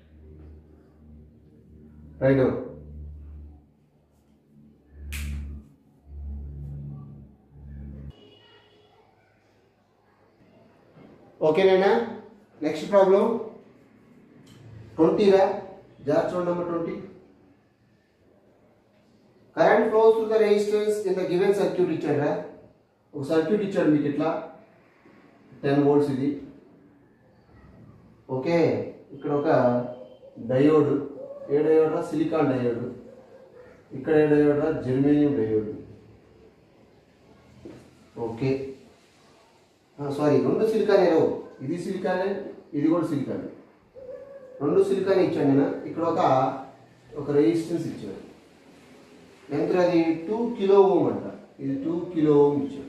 right ఓకేనేనా నెక్స్ట్ ప్రాబ్లం ట్వంటీరా జాగ్రత్త చూడండి number twenty current flows to the resistance in the given circuit ఇచ్చాడా ఒక సర్క్యూట్ ఇచ్చాడు మీకు ఇట్లా టెన్ వోల్ట్స్ ఇది ఓకే ఇక్కడ ఒక డయోడ్ ఏ డయోడ్ సిలికాన్ డయోడ్ ఇక్కడ ఏ diode germanium diode okay sorry రెండు సిలికానే రావు ఇది సిలికానే ఇది కూడా సిలికానే రెండు సిలికాన్ ఇచ్చాను నేను ఇక్కడ ఒక ఒక రెసిస్టెన్స్ ఇచ్చాడు ఎంత అది టూ కిలో ఓం అంట ఇది టూ కిలో ఓం ఇచ్చాడు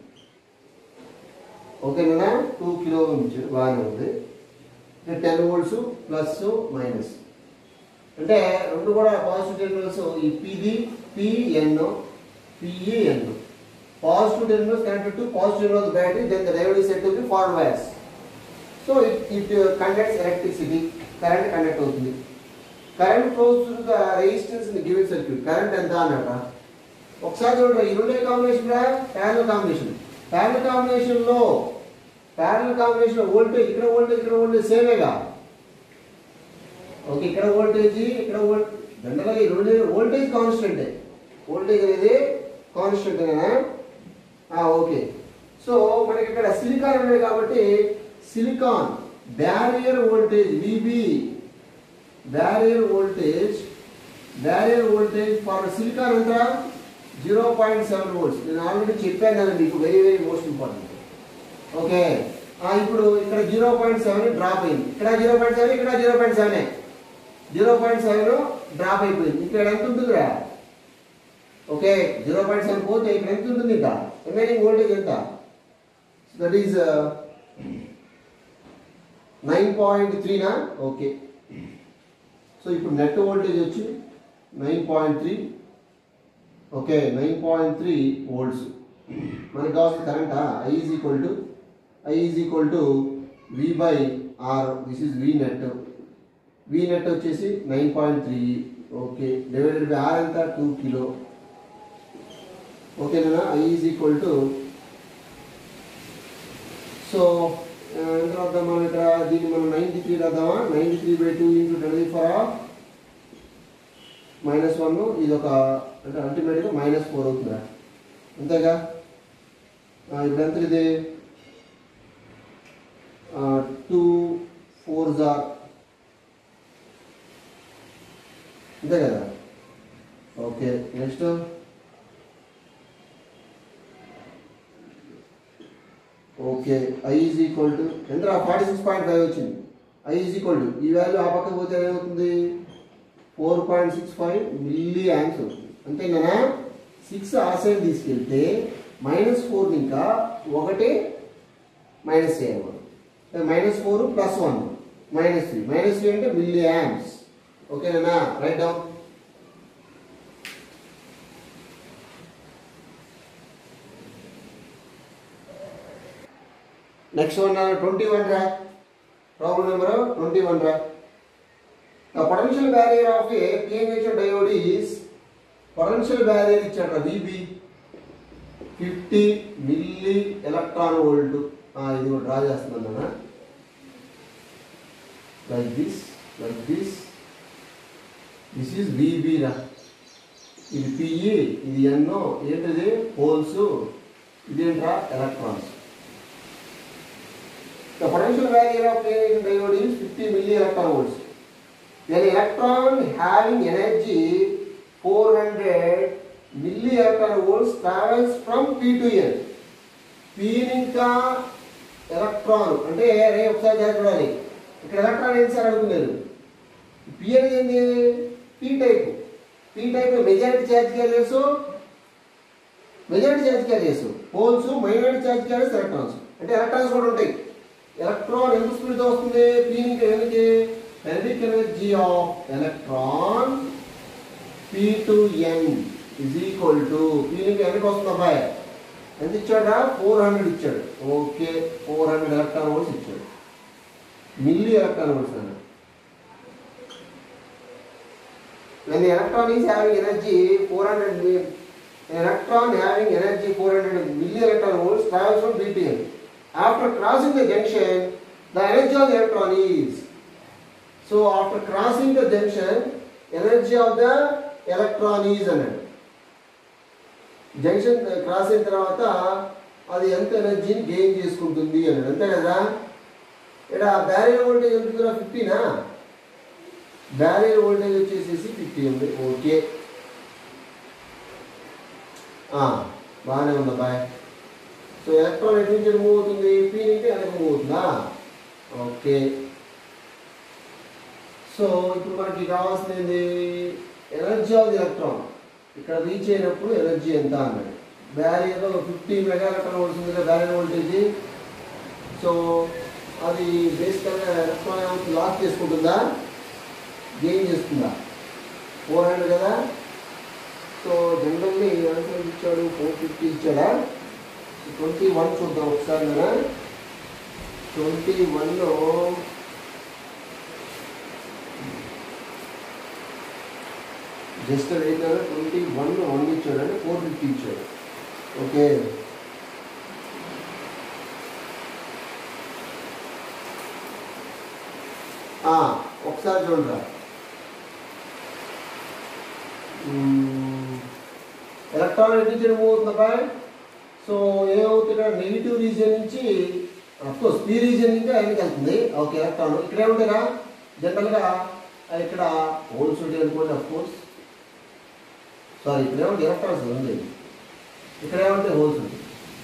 ఓకేనా టూ కిలో ఓం ఇచ్చాడు బాగానే ఉంది టెన్ వోల్ట్స్ ప్లస్ మైనస్ అంటే రెండు కూడా పాజిటివ్ టెర్మినల్స్ ఈ పిది PN PEN positive terminals connected to positive terminal of battery then the diode is said to be forward bias so it it conducts electricity current conduct అవుతుంది current flows through the resistance in given circuit current ఎంత అన్నట ఒకసారి చూడండి ఈ రెండే combination parallel combination parallel combination లో ప్యారల్ కాంబినేషన్ వోల్టేజ్ ఇక్కడ వోల్టేజ్ ఇక్కడ వోల్టేజ్ సేమేగా ఓకే ఇక్కడ వోల్టేజ్ ఇక్కడ వోల్ట్ జనరల్గా ఈ రెండు వోల్టేజ్ కాన్స్టెంటే వోల్టేజ్ అనేది కాన్స్టెంటేనా ఓకే సో మనకి ఇక్కడ సిలికాన్ ఉంది కాబట్టి silicon barrier voltage VB barrier voltage barrier voltage for silicon ఎంత జీరో పాయింట్ సెవెన్ వోల్ట్స్ నేను ఆల్రెడీ చెప్పాను కదా మీకు very very most important okay ఇప్పుడు ఇక్కడ జీరో పాయింట్ సెవెన్ డ్రాప్ అయింది ఇక్కడ జీరో పాయింట్ సెవెన్ ఇక్కడ zero point seven zero point seven drop అయిపోయింది ఇక్కడ ఎంత ఉంటుందిరా ఓకే జీరో పాయింట్ సెవెన్ పోతే ఇక్కడ ఎంత ఉంటుంది ఇంకా రిమైనింగ్ వోల్టేజ్ ఎంత దట్ ఈస్ నైన్ పాయింట్ త్రీనా ఓకే సో ఇప్పుడు నెట్ వోల్టేజ్ వచ్చి nine point three okay nine point three volts మనకి కావాల్సిన కరెంటా I is equal to I is equal to V by R this is V net V net వచ్చేసి nine point three okay divided by R ఎంత టూ కిలో ఓకేనా I is equal to so ఎంత రాద్దాం మనం ఇక్కడ దీన్ని మనం నైంటీ త్రీ రాద్దామా ninety three by two into twenty four of minus one ఇది ఒక అంటే అల్టిమేట్గా మైనస్ ఫోర్ అవుతుందా అంతేగా ఆ, ఇప్పుడు ఎంత ఇది టూ ఫోర్ జార్ అంతే కదా okay next okay I is equal to ఎంత ఫార్టీ సిక్స్ పాయింట్ ఫైవ్ వచ్చింది ఐ ఈజ్ ఈక్వల్ టు ఈ వాల్యూ ఆ పక్కకు పోతే ఏమవుతుంది four point six five milli amps అవుతుంది అంతేనా సిక్స్ ఆ సైడ్ తీసుకెళ్తే మైనస్ ఫోర్ ఇంకా ఒకటి మైనస్ చేయాలి minus four plus one minus three minus three అంటే మిల్లీ యాంప్స్ ఓకేనా right down next one twenty one రా ప్రాబ్లం నెంబర్ ట్వంటీ వన్ రా The potential barrier of a PNH diode is potential barrier ఇచ్చాడు VB 50 మిల్లీ ఎలక్ట్రాన్ వోల్ట్ ఇది కూడా డ్రా చేస్తున్నాను like this like this this is VB రా ఇది పిఈ ఇది ఎన్నో ఏంటిది హోల్స్ ఇదేంట్రా electrons The potential barrier of PNH diode is 50 milli electron volts. An electron having energy 400 milli electron volts travels from P to N. P ఇంకా ఎలక్ట్రాన్ అంటే రే ఒకసారి జాగ్రత్త చూడాలి ఇక్కడ ఎలక్ట్రాన్ ఏంటి సార్ అడుగుతున్నారు పి అనేది ఏంటి P type P type majority charge carriers majority charge carriers holes minority charge carriers electrons అంటే ఎలక్ట్రాన్స్ కూడా ఉంటాయి ఎలక్ట్రాన్ ఎంత స్పీడ్తో వస్తుంది పీ ఇంకా ఎందుకు kinetic energy of electron P to N is equal to P నుంచి ఎందుకు వస్తుంది అబ్బాయి ఎంత ఇచ్చాడా ఫోర్ హండ్రెడ్ ఇచ్చాడు okay four hundred electron volts ఇచ్చాడు మిల్లీ ఎలక్ట్రాన్ వోల్ట్స్ అన్న when the electron is having energy 400 mi- electron having energy 400 milli electron volts travels from BPM. After crossing the junction, the energy of the electron is. So after crossing the junction, energy of the electron is అన్నాడు జంక్షన్ క్రాస్ అయిన తర్వాత అది ఎంత ఎనర్జీని గెయిన్ చేసుకుంటుంది అన్నాడు అంతే కదా ఇక్కడ బ్యారియర్ వోల్టేజ్ ఎంత ఉంటుందో ఫిఫ్టీనా బ్యారియర్ వోల్టేజ్ వచ్చేసేసి ఫిఫ్టీ ఉంది ఓకే ఆ, బాగానే ఉందా బాయ్ సో ఎలక్ట్రాన్ ఎటు నుంచి మూవ్ అవుతుంది పీ నుంచి వెనక మూవ్ అవుతుందా ఓకే సో ఇప్పుడు మనకి కావాల్సింది ఎనర్జీ ఆఫ్ ది ఎలక్ట్రాన్ ఇక్కడ రీచ్ అయినప్పుడు ఎనర్జీ ఎంత అన్నాడు బ్యారియర్లో ఫిఫ్టీ మెగా ఎలక్ట్రాన్ వోల్ట్స్ ఉంది కదా బ్యారియర్ వోల్టేజ్ సో అది బేసికల్గా ఎలక్ట్రాన్ ఏమవుతుంది లాక్ చేసుకుంటుందా గెయిన్ చేస్తుందా ఫోర్ హండ్రెడ్ కదా సో జనరల్లీ ఆన్సర్ ఇచ్చాడు ఫోర్ ఫిఫ్టీ ఇచ్చాడా ట్వంటీ వన్ చూద్దాం ఒకసారి కదా ట్వంటీ వన్లో జస్ట్ అయితే ట్వంటీ వన్ వన్ ఇచ్చాడు అంటే ఫోర్ ఫిఫ్టీ ఇచ్చాడు ఓకే ఆ, ఒకసారి చూడరా ఎలక్ట్రాన్ ఎటు నుంచి మూవ్ అవుతుంది అబ్బాయి సో ఏమవుతుంది నెగిటివ్ రీజియన్ నుంచి అఫ్కోర్స్ పీ రీజియన్ నుంచి ఆయనకి వెళ్తుంది ఓకే ఎలక్ట్రాన్ ఇక్కడ ఏముంటారా జనరల్గా ఇక్కడ హోల్స్ ఉంటాయి అనుకోండి అఫ్కోర్స్ సారీ ఇక్కడ ఏమంటే ఎలక్ట్రాన్స్ ఉంది ఇక్కడ ఏమంటే హోల్స్ ఉంటాయి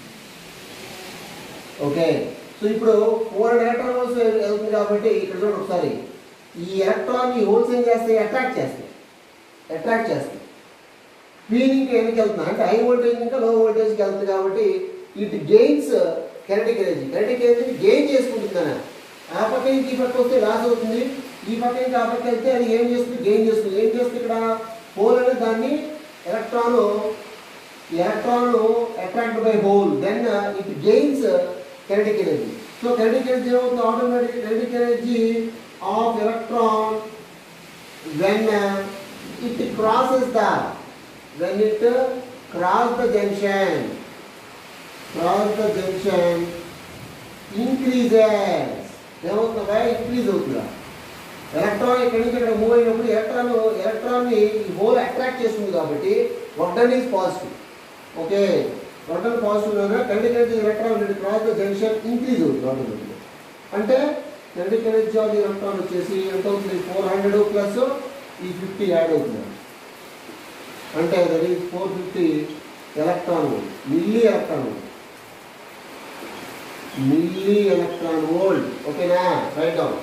ఓకే సో ఇప్పుడు ఫోర్ హండ్రెడ్ ఎలక్ట్రాన్ హోల్స్ వెళ్తుంది కాబట్టి ఇక్కడ చూడండి ఒకసారి ఈ ఎలక్ట్రాన్ ఈ హోల్స్ ఏం చేస్తాయి అట్రాక్ట్ చేస్తాయి అట్రాక్ట్ చేస్తాయి పీని ఇంకా ఎందుకు వెళ్తున్నా అంటే హై వోల్టేజ్ ఇంకా లో వోల్టేజ్కి వెళ్తుంది కాబట్టి it gains kinetic energy kinetic energy gain చేసుకుంటుందన్న ఆ పక్క నుంచి ఈ పక్క వస్తే లాస్ అవుతుంది ఈ పక్క నుంచి ఆ పక్క వెళ్తే అది ఏం చేస్తుంది గెయిన్ చేస్తుంది ఏం చేస్తుంది ఇక్కడ హోల్ అనేది దాన్ని electron electron attract by hole then it gains kinetic energy so kinetic energy ఏమవుతుంది automatic kinetic energy of electron when uh, it crosses the when it uh, cross the junction cross the junction increases ఏమవుతుందా ఇంక్రీజ్ అవుతుందా ఎలక్ట్రాన్ ఇక్కడి నుంచి ఇక్కడ మూవ్ అయినప్పుడు ఎలక్ట్రాన్ ఎలక్ట్రాన్ని ఈ హోల్ అట్రాక్ట్ చేస్తుంది కాబట్టి వడ్డన్ ఈజ్ పాజిటివ్ ఓకే వడ్డన్ పాజిటివ్ లోనే కండికేట్ electron cross the junction increase అవుతుంది ఆటోమేటిక్గా అంటే కండిక్ ఎనర్జీ ఆఫ్ ఎలక్ట్రాన్ వచ్చేసి ఎంత అవుతుంది ఫోర్ హండ్రెడ్ ప్లస్ ఈ ఫిఫ్టీ యాడ్ అవుతుంది అంటే that is four fifty electron volt milli electron volt milli electron volt ఓకేనా రైట్ డౌన్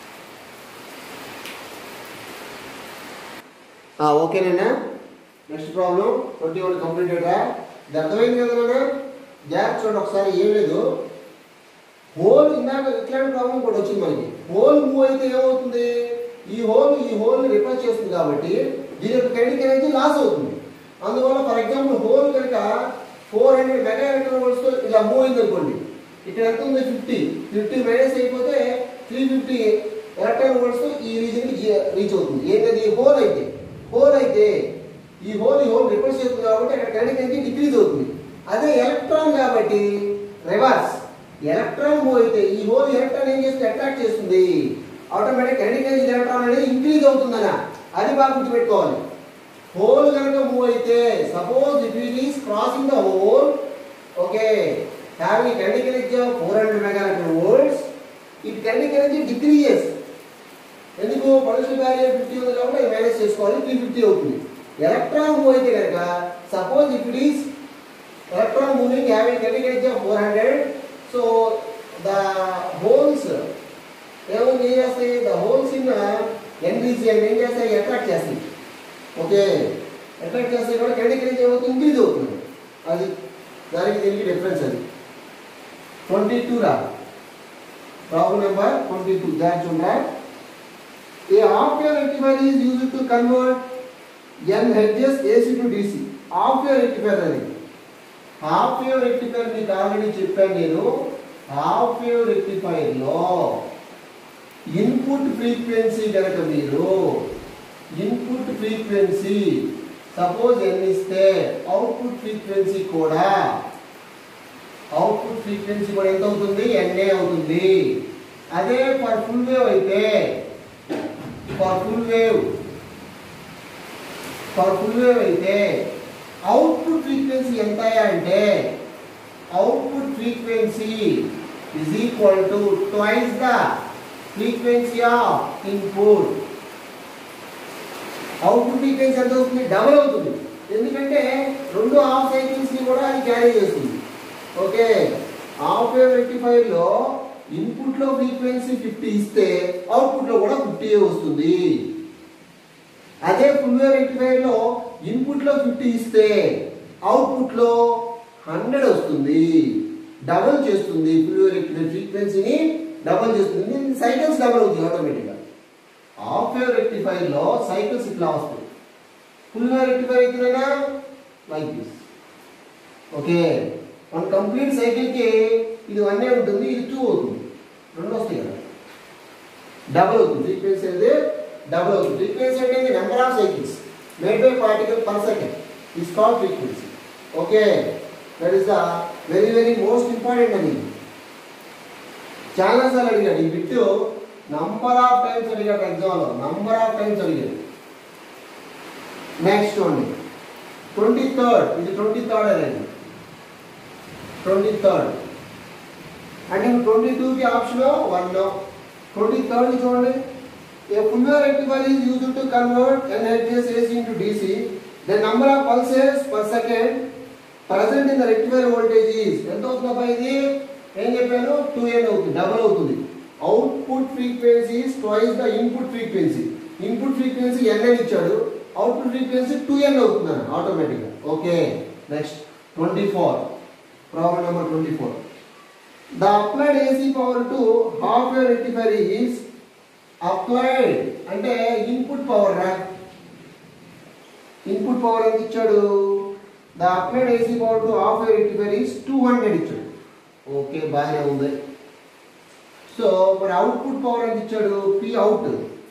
ఓకేనా next problem twenty one complete అయ్యా ఇది అర్థమైంది కదా నాన్న జాగ్రత్త చూడండి ఒకసారి ఏం లేదు హోల్ ఇందాక ఇట్లాంటి ప్రాబ్లం కూడా వచ్చింది మనకి హోల్ మూవ్ అయితే ఏమవుతుంది ఈ హోల్ ఈ హోల్ రిపేర్ చేస్తుంది కాబట్టి దీని యొక్క క్రెడిట్ ఎనర్జీ లాస్ అవుతుంది అందువల్ల ఫర్ ఎగ్జాంపుల్ హోల్ కనుక ఫోర్ హండ్రెడ్ మెగా ఎలక్ట్రాన్ వోల్ట్స్తో ఇలా మూవ్ అయింది అనుకోండి ఇక్కడ ఎంత ఉంది ఫిఫ్టీ ఫిఫ్టీ మైనస్ అయిపోతే త్రీ ఫిఫ్టీ ఎలక్ట్రాన్ వోల్ట్స్తో ఈ రీజన్కి రీచ్ అవుతుంది ఏంటది హోల్ అయితే హోల్ అయితే ఈ హోల్ ఈ హోల్ రిపేర్ చేస్తుంది కాబట్టి అక్కడ క్రెడిట్ ఎనర్జీ డిక్రీజ్ అవుతుంది అదే ఎలక్ట్రాన్ కాబట్టి రివర్స్ ఎలక్ట్రాన్ మూవ్ అయితే ఈ హోల్ ఎలక్ట్రాన్ ఏం చేస్తుంది అట్రాక్ట్ చేస్తుంది ఆటోమేటిక్ ఎనర్జీ ఎలక్ట్రాన్ అనేది ఇంక్రీజ్ అవుతుందన్న అది బాగా గుర్తుపెట్టుకోవాలి హోల్ కనుక మూవ్ అయితే suppose if it is crossing the hole okay having kinetic energy of 400 megawatt volts it kinetic energy decreases ఎందుకు పొటెన్షియల్ బ్యారియర్ ఫిఫ్టీ ఉంది కాబట్టి అది మైనస్ చేసుకోవాలి త్రీ ఫిఫ్టీ అవుతుంది ఎలక్ట్రాన్ మూవ్ అయితే కనుక suppose if it is electron moving having kinetic energy of 400 so the holes ఏముంది ఏం చేస్తాయి the holes in N region ఏం చేస్తాయి అట్రాక్ట్ చేస్తాయి ఓకే అట్రాక్ట్ చేస్తాయి కూడా kinetic energy ఏమవుతుంది ఇంక్రీజ్ అవుతుంది అది దానికి దీనికి డిఫరెన్స్ అది ట్వంటీ టూ రా ప్రాబ్లం నెంబర్ ట్వంటీ టూ దాని చూడరా a half wave rectifier is use to convert an hedges AC to DC half wave rectifier అది హాఫ్ వేవ్ రెక్టిఫైర్ మీకు ఆల్రెడీ చెప్పాను నేను హాఫ్ వేవ్ రెక్టిఫైర్లో ఇన్పుట్ ఫ్రీక్వెన్సీ కనుక మీరు ఇన్పుట్ ఇన్పుట్ ఫ్రీక్వెన్సీ సపోజ్ ఎన్ని ఇస్తే అవుట్పుట్ ఫ్రీక్వెన్సీ కూడా అవుట్పుట్ ఫ్రీక్వెన్సీ కూడా ఎంత అవుతుంది ఎన్ఏ అవుతుంది అదే ఫర్ ఫుల్ వేవ్ అయితే for full wave for full wave అయితే అవుట్పుట్ ఫ్రీక్వెన్సీ ఎంత అంటే output frequency is equal to twice the frequency of input output frequency ఎంత అవుతుంది డబల్ అవుతుంది ఎందుకంటే రెండు హాఫ్ సైకిల్స్ ని కూడా అది క్యారీ చేస్తుంది ఓకే హాఫ్ వేవ్ రెక్టిఫైర్ లో ఇన్పుట్ లో ఫ్రీక్వెన్సీ ఫిఫ్టీ ఇస్తే అవుట్పుట్ లో కూడా ఫిఫ్టీ వస్తుంది అదే ఫుల్ వేవ్ రెక్టిఫైర్ లో ఇన్పుట్ లో ఫిఫ్టీ ఇస్తే అవుట్పుట్ లో హండ్రెడ్ వస్తుంది డబల్ చేస్తుంది ఫుల్ వేవ్ రెక్టిఫైర్ ఫ్రీక్వెన్సీని డబల్ చేస్తుంది సైకిల్స్ డబల్ అవుతుంది ఆటోమేటిక్గా హాఫ్ వేవ్ రెక్టిఫైర్ లో సైకిల్స్ ఇట్లా వస్తాయి ఫుల్ వేవ్ రెక్టిఫైర్ అయితేనేనా లైక్ దిస్ ఓకే మన కంప్లీట్ సైకిల్ కి ఇది వన్ ఉంటుంది ఇది టూ అవుతుంది రెండు వస్తాయి కదా డబుల్ అవుతుంది ఫ్రీక్వెన్సీ అనేది డబుల్ అవుతుంది ఫ్రీక్వెన్సీ అంటే number of cycles made by particle per second is called frequency okay that is the very very most important అని చాలా సార్లు అడిగాడు ఈ బిట్ నంబర్ ఆఫ్ టైమ్స్ అడిగాడు ఎగ్జామ్లో నంబర్ ఆఫ్ టైమ్స్ అడిగాడు నెక్స్ట్ చూడండి ట్వంటీ థర్డ్ ఇది ట్వంటీ థర్డ్ అనేది ట్వంటీ థర్డ్ అంటే ట్వంటీ టూకి ఆప్షన్ వన్ ట్వంటీ థర్డ్ చూడండి A full wave rectifier is used to convert NHS AC into DC. The number of pulses per second present in the rectifier voltage is ఎంత అవుతుందబ్బా ఇది ఏం చెప్పాను టూ ఎన్ అవుతుంది డబల్ అవుతుంది output frequency twice the input frequency input frequency N అని ఇచ్చాడు అవుట్పుట్ ఫ్రీక్వెన్సీ టూ ఎన్ అవుతుంది ఆటోమేటిక్గా okay next twenty four problem number twenty four the applied AC power to half wave rectifier is applied అంటే ఇన్పుట్ పవర్ రా ఇన్పుట్ పవర్ ఎంత ఇచ్చాడు the applied AC power to half wave rectifier is two hundred ఇచ్చాడు ఓకే బాగానే ఉంది సో మరి అవుట్పుట్ పవర్ ఎంత ఇచ్చాడు P out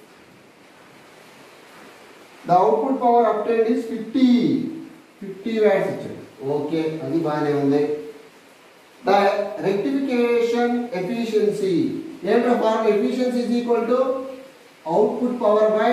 the output power applied is fifty fifty watts ఇచ్చాడు ఓకే అది బాగానే ఉంది ద రెక్టిఫికేషన్ ఎఫిషియన్సీ ఏంటో formula efficiency is equal to output power by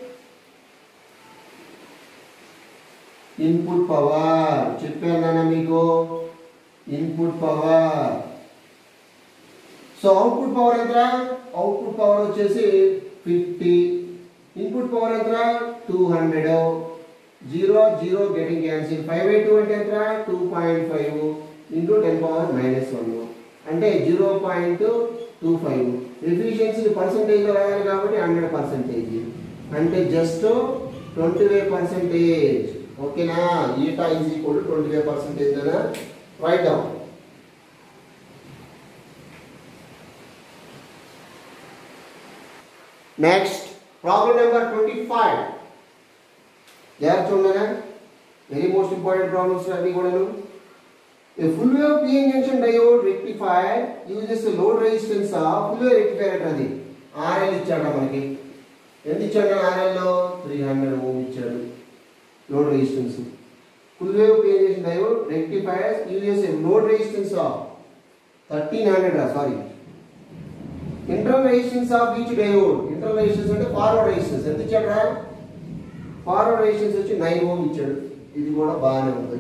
input power చెప్పాను మీకు input power so output power ఎంత అవుట్పుట్ పవర్ వచ్చేసి ఫిఫ్టీ ఇన్పుట్ పవర్ ఎంత two hundred zero zero getting cancel five by two అంటే ఎంత two point five into ten power minus one అంటే zero point two five efficiency పర్సంటేజ్లో రాయాలి కాబట్టి హండ్రెడ్ పర్సెంటేజ్ అంటే జస్ట్ ట్వంటీ ఫైవ్ పర్సెంటేజ్ ఓకేనా eta is equal to twenty five percentage అని right down next problem number twenty five జాగ్రత్త చూడగా వెరీ మోస్ట్ ఇంపార్టెంట్ ప్రాబ్లమ్స్ అన్ని కూడాను A full wave PN junction diode rectifier uses a load resistance of full wave rectifier అది RL ఇచ్చాడు మనకి ఎంత ఇచ్చాడు RL లో త్రీ హండ్రెడ్ ఓం ఇచ్చాడు load resistance full wave PN junction diode rectifier uses a load resistance of thirteen hundred sorry internal resistance of each diode internal resistance అంటే ఫార్వర్డ్ రెసిస్టెన్స్ ఎంత ఇచ్చాడు ఫార్వర్డ్ రెసిస్టెన్స్ వచ్చి నైన్ ఓం ఇచ్చాడు ఇది కూడా బాగానే ఉంది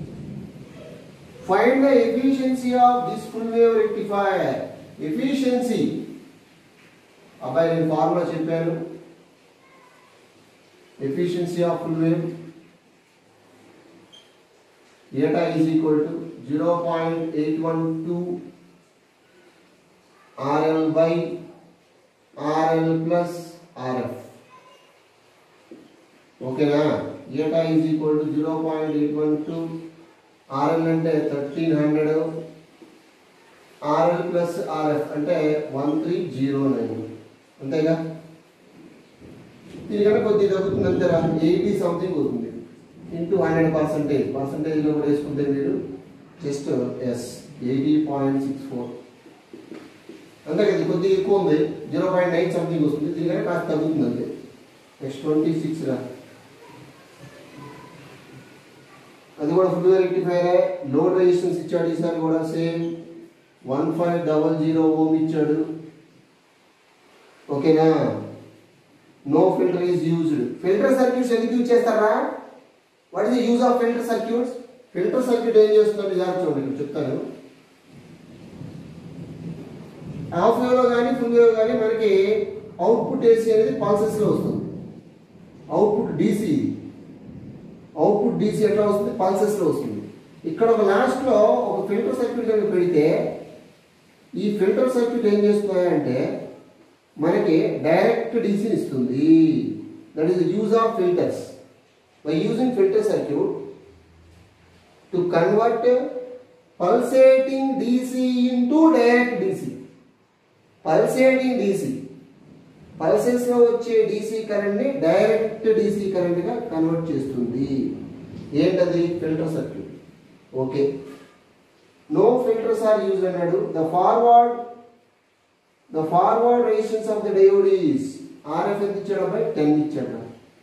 Find the efficiency of this full wave rectifier. Efficiency. అబ్బాయి నేను ఫార్ములా చెప్పాను efficiency of full wave eta is equal to zero point eight one two RL by RL plus RF ఓకేనా eta is equal to zero point eight one two RL అంటే thirteen hundred RL plus RF అంటే వన్ త్రీ జీరో నైన్ అంతేగా దీనికంటే కొద్దిగా తగ్గుతుంది అంతేరా ఎయిటీ సంథింగ్ అవుతుంది ఇంటూ హండ్రెడ్ పర్సెంటేజ్ పర్సంటేజ్లో కూడా వేసుకుంటే మీరు just as eighty point six four అంతే కదా ఇది కొద్దిగా ఎక్కువ ఉంది జీరో పాయింట్ నైన్ సంథింగ్ వస్తుంది దీనికంటే కాస్త తగ్గుతుంది అంతే నెక్స్ట్ ట్వంటీ సిక్స్ రా కూడా ఫుల్గా రెక్టిఫైర్ లోడ్ రెసిస్టెన్స్ ఇచ్చాడు ఈసారి కూడా same one five double zero ohm ఇచ్చాడు ఓకేనా no filter is used filter circuits ఎందుకు యూజ్ చేస్తారా what is the use of filter circuits filter circuit ఏం చేస్తుందంటే జాగ్రత్త చూడండి ఇక్కడ చెప్తాను హాఫ్ వేవ్లో కానీ ఫుల్ వేవ్ కానీ మనకి అవుట్పుట్ ఏసీ అనేది పల్సెస్లో వస్తుంది అవుట్పుట్ డీసీ అవుట్పుట్ డీసీ ఎట్లా వస్తుంది పల్సెస్లో వస్తుంది ఇక్కడ ఒక లాస్ట్లో ఒక ఫిల్టర్ సర్క్యూట్ కనుక పెడితే ఈ ఫిల్టర్ సర్క్యూట్ ఏం చేస్తున్నాయంటే మనకి డైరెక్ట్ డీసీని ఇస్తుంది that is use of filters by using filter circuit to convert pulsating DC into direct DC pulsating DC pulses లో వచ్చే డీసీ కరెంట్ ని డైరెక్ట్ డీసీ కరెంట్ గా కన్వర్ట్ చేస్తుంది ఏంటది filter circuit okay no filters are use అన్నాడు the forward the forward resistance of the diode is RF ఎంత ఇచ్చాడు అబ్బాయి టెన్ ఇచ్చాడు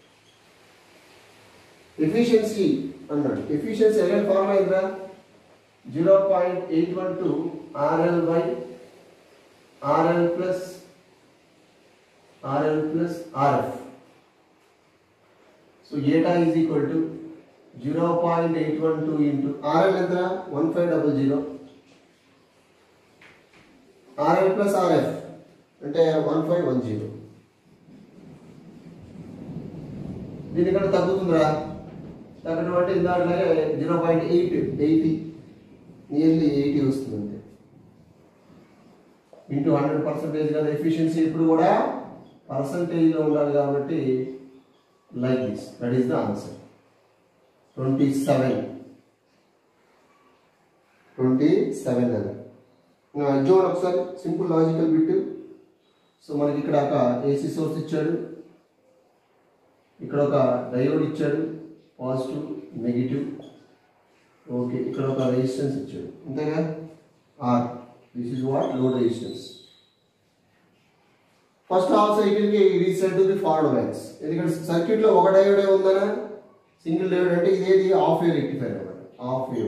ఎఫిషియన్సీ అన్నాడు ఎఫిషియన్సీ ఎలా ఫార్మ్ అయిందిరా zero point eight one two RL by RL plus RL plus RF so eta is equal to zero point eight one two into RL ఎంత one five double zero RL plus RF అంటే వన్ ఫైవ్ వన్ జీరో దీనికంటే తగ్గుతుందిరా తగ్గడం అంటే ఇందాకలాగే zero point eight eighty nearly eighty వస్తుంది అంతే ఇంటూ హండ్రెడ్ పర్సెంటేజ్ కదా ఎఫిషియన్సీ ఇప్పుడు కూడా పర్సంటేజ్లో ఉండాలి కాబట్టి like this that is the answer twenty seven twenty seven అది చూడండి ఒకసారి సింపుల్ లాజికల్ బిట్ సో మనకి ఇక్కడ ఒక ఏసీ సోర్స్ ఇచ్చాడు ఇక్కడ ఒక డయోడ్ ఇచ్చాడు పాజిటివ్ నెగిటివ్ ఓకే ఇక్కడ ఒక రెసిస్టెన్స్ ఇచ్చాడు అంతేగా R this is what load resistance first half సైకిల్కి ఇది సెట్ ది ఫార్వర్డ్ బ్యాక్స్ ఎందుకంటే సర్క్యూట్లో ఒక డయోడే ఉందనా సింగిల్ డయోడ్ అంటే ఇదేది హాఫ్ వేవ్ రెక్టిఫైర్ అనమాట half wave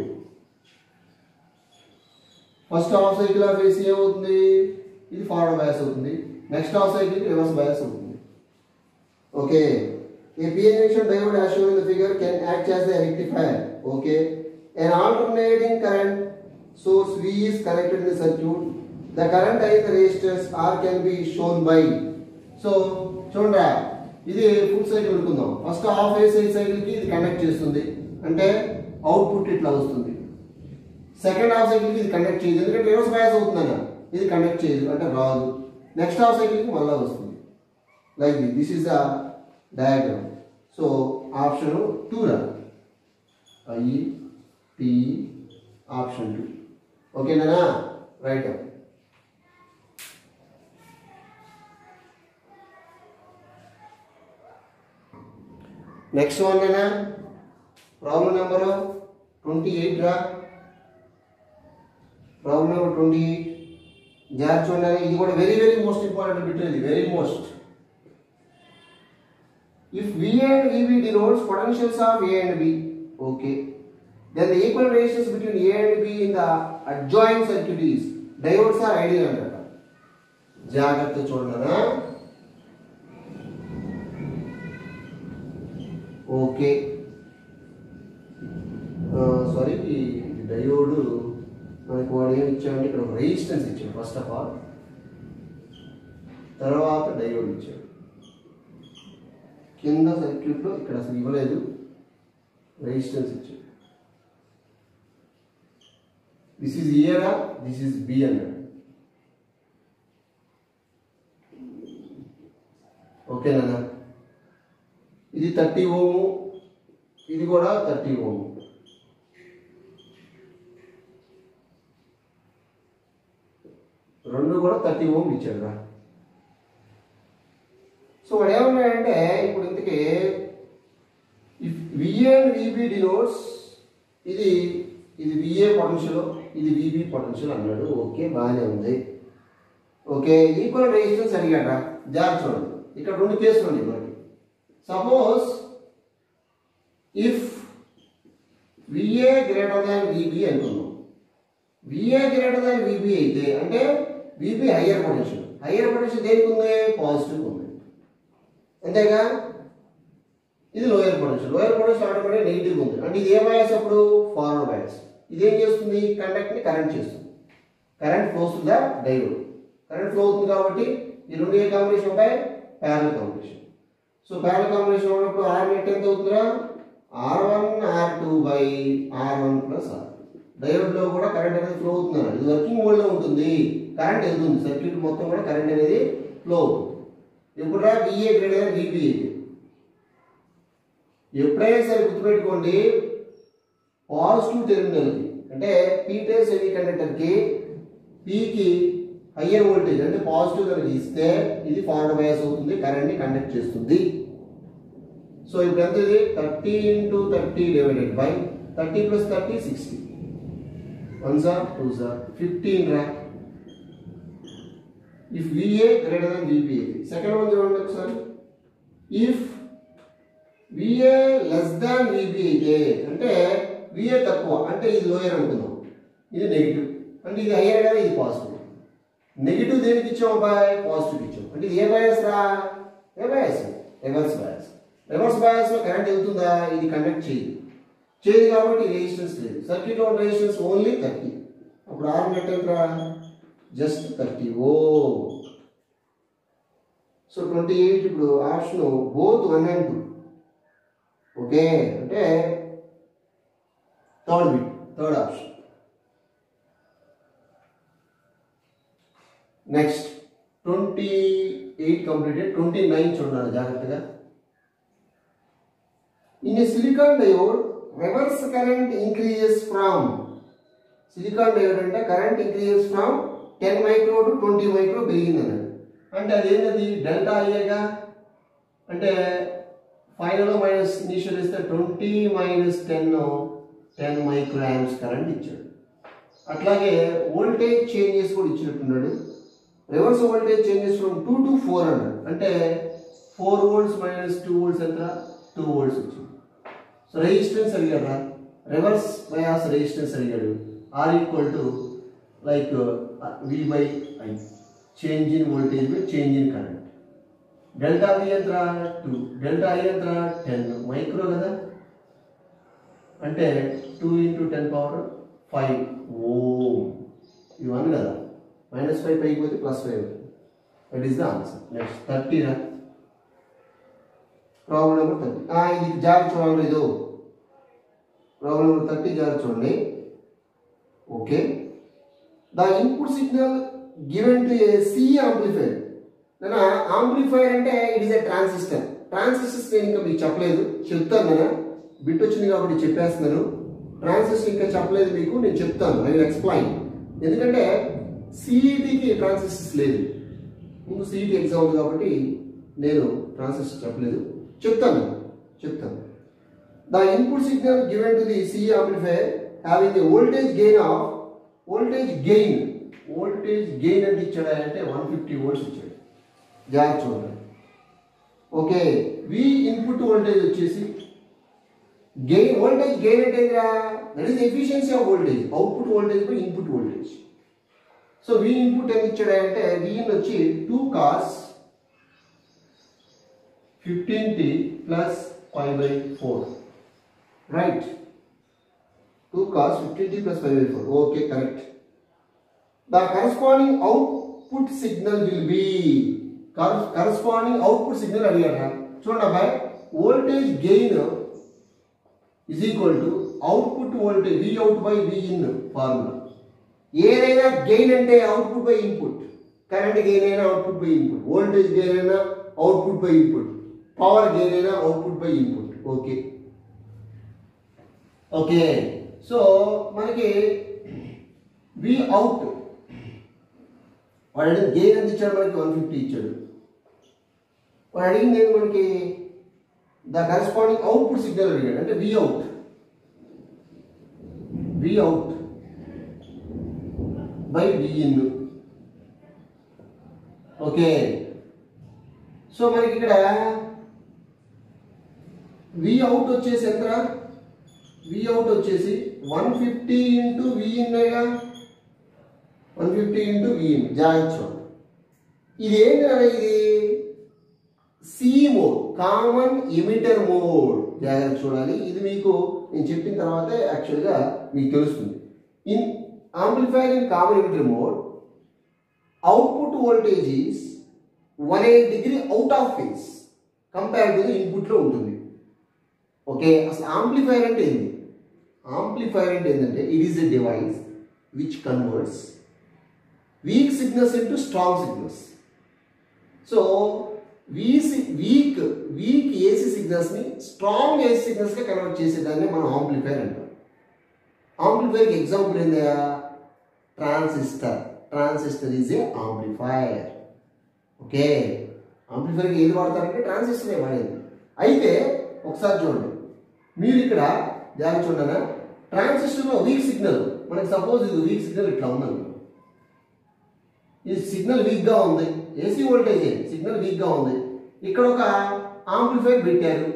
first half cycle of AC ఏమవుతుంది ఇది ఫార్వర్డ్ బయాస్ అవుతుంది next half cycle reverse bias అవుతుంది okay A PN junction diode as shown in the figure can act as the rectifier. Okay. An alternating current source V is connected in the circuit. The current I in the resistors R can be shown by. So, చూడండి ఇది ఫుల్ సైకిల్ అనుకుందాం ఫస్ట్ హాఫ్ ఏ సైడ్ సైకిల్కి ఇది కనెక్ట్ చేస్తుంది అంటే అవుట్పుట్ ఇట్లా వస్తుంది సెకండ్ హాఫ్ సైకిల్కి ఇది కనెక్ట్ చేయదు ఎందుకంటే రివర్స్ బయాస్ అవుతుందన్న ఇది కనెక్ట్ చేయదు అంటే రాదు నెక్స్ట్ హాఫ్ సైకిల్కి మళ్ళీ వస్తుంది like this is the diagram so option two రా ఐ టి ఆప్షన్ టూ ఓకేనా రైట్ నెక్స్ట్ వన్ నేనా ప్రాబ్లం నెంబర్ ట్వంటీ ఎయిట్ రా ప్రాబ్లం నెంబర్ ట్వంటీ ఎయిట్ జాగ్రత్త చూడండి ఇది కూడా very very most important bit ఇది very most If V and VB denotes potentials of A and B, okay, then the equal resistance between A and B in the adjoint circuit is diodes are ideal అన్నమాట జాగ్రత్త చూడనా ఓకే సారీ ఈ డయోడ్ మనకి వాడు ఏమి ఇచ్చాడంటే ఇక్కడ ఒక రెసిస్టెన్స్ ఇచ్చాడు ఫస్ట్ ఆఫ్ ఆల్ తర్వాత డయోడ్ ఇచ్చాడు కింద సర్క్యూట్లో ఇక్కడ అసలు ఇవ్వలేదు రెసిస్టెన్స్ ఇచ్చాడు దిస్ ఈజ్ ఇయరా దిస్ ఈజ్ బి అన్నాడు ఓకేనా ఇది థర్టీ ఓము ఇది కూడా థర్టీ ఓము రెండు కూడా థర్టీ ఓం ఇచ్చాడు రా సో వాడు ఏమన్నాడంటే ఇప్పుడు ఇంతకీ if V A and V B denotes ఇది ఇది విఏ పొటెన్షియల్ ఇది విబి పొటెన్షియల్ అన్నాడు ఓకే బాగానే ఉంది ఓకే ఈక్వల్ రెసిస్టెన్స్ అడిగాడ జాగ్రత్త చూడండి ఇక్కడ రెండు కేసులు ఉన్నాయి మనకి suppose if V A greater than V B అనుకున్నాం విఏ గ్రేటర్ దాన్ విబి అయితే అంటే V B higher potential higher potential దేనికి ఉంది పాజిటివ్ ఉంది అంతేగా ఇది lower potential lower potential automatic negative ఉంది అంటే ఇది ఏ బయాస్ అప్పుడు ఫార్వర్డ్ బయాస్ ఇది ఏం చేస్తుంది కండక్ట్ ని కరెంట్ చేస్తుంది current flows to the diode current flow అవుతుంది కాబట్టి ఈ రెండు ఏ కాంబినేషన్ ఉంటాయి parallel combination so parallel combination ఉన్నప్పుడు ఆర్ నెట్ ఎంత అవుతుందిరా R one R two by R one plus R diode లో కూడా కరెంట్ అనేది ఫ్లో అవుతుంది అన్నమాట. ఇది వర్కింగ్ మోడ్ లో ఉంటుంది కరెంట్ వెళ్తుంది సర్క్యూట్ మొత్తం కూడా కరెంట్ అనేది ఫ్లో అవుతుంది ఇప్పుడు రా విఏ గ్రేటర్ దాన్ విబి అయితే ఎప్పుడైనా సరే గుర్తుపెట్టుకోండి పాజిటివ్ టెర్మినల్కి అంటే పీటే సెమీ కండక్టర్కి పీకి హయ్యర్ వోల్టేజ్ అంటే పాజిటివ్ కనుక ఇస్తే ఇది ఫార్వర్డ్ బయాస్ అవుతుంది కరెంట్ని కండక్ట్ చేస్తుంది సో ఇప్పుడు ఎంత ఇది thirty into thirty divided by thirty plus thirty sixty one sir two sir fifteen రా if V A greater than V B second one చూడండి ఒకసారి if V A less than V B అయితే అంటే విఏ తక్కువ అంటే ఇది లోయర్ అనుకుందాం ఇది నెగిటివ్ అంటే ఇది హయ్యర్ కదా ఇది పాజిటివ్ నెగిటివ్ దేనికి ఇచ్చాం అబ్బాయి పాజిటివ్ ఇచ్చాం అంటే ఇది ఏ బయాస్ రా ఏ bias reverse bias reverse bias లో కరెంట్ వెళ్తుందా ఇది కండక్ట్ చేయదు చేయదు కాబట్టి రెసిస్టెన్స్ లేదు సర్క్యూట్ లో రెసిస్టెన్స్ ఓన్లీ థర్టీ అప్పుడు ఆర్ నెట్ ఎంత just thirty ohm so twenty eight ఇప్పుడు option both one and two okay అంటే third bit third option next twenty eight completed twenty nine చూడాలి జాగ్రత్తగా in silicon diode reverse current increases from silicon diode అంటే current increases from ten micro to twenty micro పెరిగింది అన్నాడు అంటే అదేంటది డెల్టా అయ్యేగా అంటే ఫైనల్ మైనస్ ఇనిషియల్ ఇస్తే twenty minus ten ten micro amps current ఇచ్చాడు అట్లాగే వోల్టేజ్ చేంజెస్ కూడా ఇచ్చినట్టున్నాడు reverse voltage changes from two to four hundred అంటే four volts minus two volts ఎంత టూ వోల్ట్స్ వచ్చింది సో రెసిస్టెన్స్ అడిగాడు రివర్స్ బయాస్ రెసిస్టెన్స్ అడిగాడు R equal to like V by I change in voltage by change in current delta V ఎంత టూ డెల్టా ఐ ఎంత టెన్ మైక్రో కదా అంటే two into ten power five ohm ఇవన్నీ కదా మైనస్ ఫైవ్ పైకి పోతే plus five that is the answer next thirty రా ప్రాబ్లం నెంబర్ థర్టీ ఇది జాగ్రత్త చూడండి ఇది ప్రాబ్లం నెంబర్ థర్టీ జాగ్రత్త చూడండి okay the input signal given to a C amplifier నేను ఆంప్లిఫైర్ అంటే it is a transistor transistors నేను ఇంకా మీకు చెప్పలేదు చెప్తాను నేను బిట్ వచ్చింది కాబట్టి చెప్పేస్తున్నాను ట్రాన్సిస్టర్ ఇంకా చెప్పలేదు మీకు నేను చెప్తాను ఐ విల్ ఎక్స్ప్లెయిన్ ఎందుకంటే సిఈటికి ట్రాన్సిస్టర్స్ లేదు ముందు సిఈటి ఎగ్జామ్ ఉంది కాబట్టి నేను ట్రాన్సిస్టర్ చెప్పలేదు చెప్తాను చెప్తాను the input signal given to the CE amplifier having the voltage gain of voltage gain voltage gain ఎంత ఇచ్చాడు అంటే వన్ ఫిఫ్టీ వోల్ట్స్ ఇచ్చాడు జాగ్రత్త చూడండి ఓకే వి ఇన్పుట్ వోల్టేజ్ వచ్చేసి గెయిన్ వోల్టేజ్ గెయిన్ అంటే ఏంటిరా that is efficiency of voltage output voltage by input voltage so V input ఎంత ఇచ్చాడు అంటే విన్ వచ్చి two cos fifteen t plus five by four right two cos fifteen t plus five by four okay correct the corresponding output signal will be corresponding output signal అడిగారా చూడండి అబ్బాయి voltage gain is equal to output voltage V out by V in formula ఏదైనా గెయిన్ అంటే output by input current gain అయినా output by input voltage gain అయినా output by input power gain అయినా output by input okay okay so మనకి వి అవుట్ వాడు అడిగిన గెయిన్ ఎంత ఇచ్చాడు మనకి వన్ ఫిఫ్టీ ఇచ్చాడు వాడు అడిగింది ఏంటి మనకి ద కరస్పాండింగ్ అవుట్పుట్ సిగ్నల్ అడిగాడు అంటే V out V out by V in okay so మనకి ఇక్కడ వి అవుట్ వచ్చేసి ఎంత వి అవుట్ వచ్చేసి వన్ ఫిఫ్టీ ఇంటూ వి ఇన్గా one fifty into V in జాగ్రత్త చూడండి ఇది ఏంటంటే ఇది C mode common emitter mode జాగ్రత్త చూడాలి ఇది మీకు నేను చెప్పిన తర్వాతే యాక్చువల్గా మీకు తెలుస్తుంది in amplifier in common emitter mode output voltage is one eight degree out of phase compare to ఇన్పుట్లో ఉంటుంది ఓకే అసలు ఆంప్లిఫైర్ అంటే ఏంది ఆంప్లిఫైర్ అంటే ఏంటంటే it is a device which converts weak signals into strong signals so వీసి వీక్ వీక్ ఏసీ సిగ్నల్స్ని స్ట్రాంగ్ ఏసీ సిగ్నల్స్గా కన్వర్ట్ చేసేదాన్ని మనం ఆంప్లిఫైర్ అంటాం ఆంప్లిఫైర్కి ఎగ్జాంపుల్ ఏందా transistor transistor is a amplifier okay ఆంప్లిఫైర్కి ఏది వాడతారంటే ట్రాన్సిస్టరే వాడేది అయితే ఒకసారి చూడండి మీరు ఇక్కడ జాగ్రత్త చూడనా ట్రాన్సిస్టర్లో వీక్ సిగ్నల్ మనకి సపోజ్ ఇది వీక్ సిగ్నల్ ఇట్లా ఉందనుకో ఈ సిగ్నల్ వీక్గా ఉంది ఏసీ వోల్టేజ్ సిగ్నల్ వీక్గా ఉంది ఇక్కడ ఒక ఆంప్లిఫైర్ పెట్టారు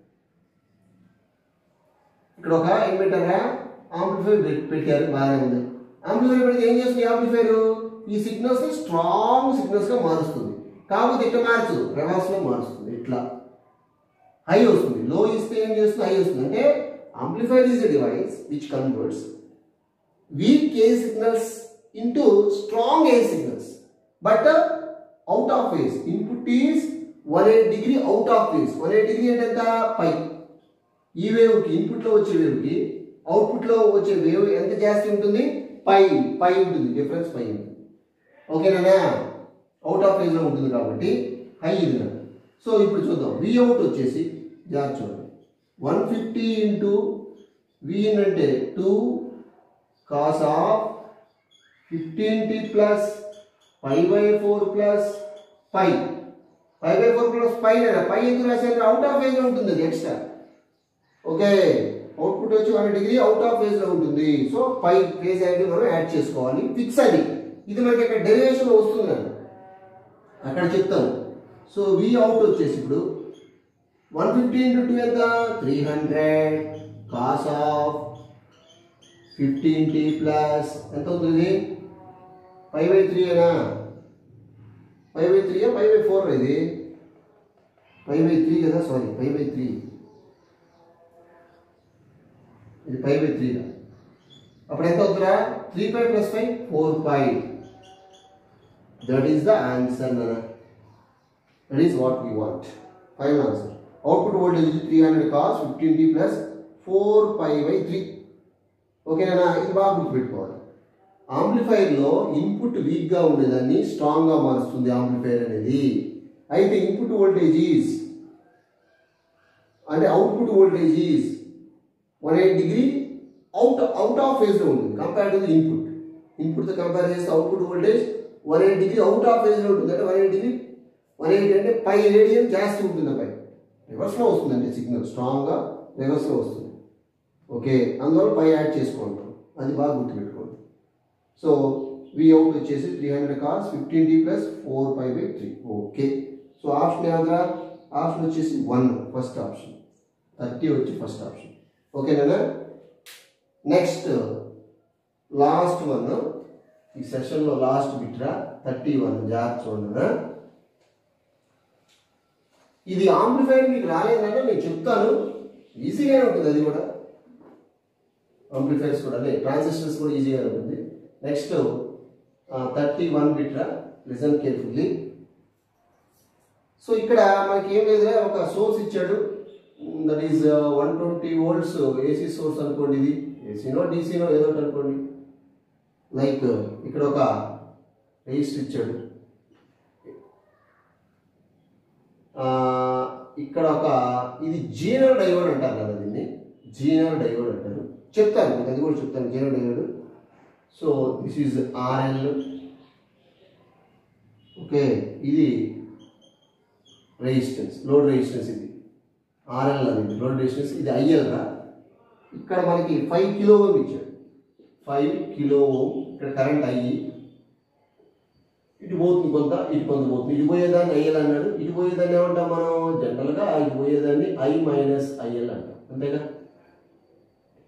ఇక్కడ ఒక ఏం పెట్టారా ఆంప్లిఫైర్ పెట్టారు బాగానే ఉంది ఆంప్లిఫైర్ పెడితే ఏం చేస్తుంది ఆంప్లిఫైర్ ఈ సిగ్నల్స్ ని స్ట్రాంగ్ సిగ్నల్స్ గా మారుస్తుంది కాకపోతే ఇట్లా మార్చు రివర్స్ లో మారుస్తుంది ఇట్లా హై వస్తుంది లో ఇస్తే ఏం చేస్తుంది హై వస్తుంది అంటే amplifier is a device which converts weak a signals into strong a signals but out of phase input is one eight degree out of phase one eight degree అంటే ఎంత పై ఈ వేవ్కి ఇన్పుట్లో వచ్చే వేవ్కి అవుట్పుట్లో వచ్చే వేవ్ ఎంత జాస్తి ఉంటుంది పై పై ఉంటుంది డిఫరెన్స్ పై ఉంటుంది ఓకేనా అవుట్ ఆఫ్ ఫేజ్లో ఉంటుంది కాబట్టి హై ఇది సో ఇప్పుడు చూద్దాం వి అవుట్ వచ్చేసి జాగ్రత్త చూడండి one fifty into V in అంటే two cos of fifteen t plus five by four plus five five by four plus five pi ఎందుకు రాశారు అవుట్ ఆఫ్ ఫేజ్లో ఉంటుంది అది ఎక్స్ట్రా ఓకే అవుట్పుట్ వచ్చి one degree out of phase లో ఉంటుంది సో పై ఫేజ్ యాంగిల్ మనం యాడ్ చేసుకోవాలి ఫిక్స్ అది ఇది మనకి ఇక్కడ డెరివేషన్ వస్తుంది కదా అక్కడ చెప్తాను సో వి అవుట్ వచ్చేసి ఇప్పుడు వన్ ఫిఫ్టీ ఇంటూ టూ ఎంత three hundred cos of fifteen t plus ఎంత అవుతుంది ఫైవ్ బై త్రీ అయినా five by three five by four ఇది ఫైవ్ బై త్రీ కదా సారీ ఫైవ్ బై త్రీ ఇది ఫైవ్ బై త్రీ అప్పుడు ఎంత అవుతుందా three five plus five four five that is the answer నాన్న that is what we want five answer output voltage three hundred cos fifteen t plus four five by three ఓకేనా ఇది బాగా గుర్తుపెట్టుకోవాలి ఆంప్లిఫైర్లో ఇన్పుట్ వీక్గా ఉండేదాన్ని స్ట్రాంగ్గా మారుస్తుంది ఆంప్లిఫైర్ అనేది అయితే ఇన్పుట్ వోల్టేజ్ ఈజ్ అంటే output voltage is one eight degree out out of ఫేజ్లో ఉంటుంది కంపేర్ టు ది ఇన్పుట్ ఇన్పుట్తో కంపేర్ చేస్తే output voltage one eight degree out of ఫేజ్లో ఉంటుంది అంటే one eight degree one eight అంటే పై రేడియం జాస్తి ఉంటుంది పై రివర్స్లో వస్తుందండి సిగ్నల్ స్ట్రాంగ్గా రివర్స్లో వస్తుంది ఓకే అందువల్ల పై యాడ్ చేసుకుంటాం అది బాగా గుర్తుపెట్టుకోండి సో వి అవుట్ వచ్చేసి three hundred cos fifteen t plus four five by three okay so option ఏమన్నా ఆప్షన్ వచ్చేసి వన్ ఫస్ట్ ఆప్షన్ థర్టీ వచ్చి ఫస్ట్ ఆప్షన్ ఓకేనా నెక్స్ట్ లాస్ట్ వన్ ఈ సెషన్లో లాస్ట్ బిట్రా థర్టీ వన్ జాగ్రత్త చూడండి ఇది ఆంప్లిఫైర్ మీకు రాలేదంటే నేను చెప్తాను ఈజీగానే ఉంటుంది అది కూడా ఆంప్లిఫైర్స్ కూడా అదే ట్రాన్సిస్టర్స్ కూడా ఈజీగా ఉంటుంది నెక్స్ట్ థర్టీ వన్ బిట్రా లిజన్ కేర్ఫుల్లీ సో ఇక్కడ మనకి ఏం లేదులే ఒక సోర్స్ ఇచ్చాడు that is one twenty volts AC source అనుకోండి ఇది ఏసీనో డీసీనో ఏదో ఒకటి అనుకోండి లైక్ ఇక్కడ ఒక రెజిస్టర్ ఇచ్చాడు ఆ, ఇక్కడ ఒక ఇది జీనర్ డయోడ్ అంటారు కదా దీన్ని జీనర్ డయోడ్ అంటారు చెప్తాను మీకు అది కూడా చెప్తాను zener diode so this is R L okay ఇది రెసిస్టెన్స్ లోడ్ రెసిస్టెన్స్ ఇది ఆర్ఎల్ అనేది లోడ్ రెసిస్టెన్స్ ఇది ఐఎల్ రా ఇక్కడ మనకి ఫైవ్ కిలో ఓం ఇచ్చాడు ఫైవ్ కిలో ఓం ఇక్కడ కరెంట్ అయ్యి ఇటు పోతుంది కొంత ఇటు కొంత పోతుంది ఇటు పోయేదాన్ని ఐఎల్ అన్నాడు ఇటు పోయేదాన్ని ఏమంటాం మనం జనరల్గా ఇటు పోయేదాన్ని ఐ మైనస్ ఐఎల్ అంటాం అంతేగా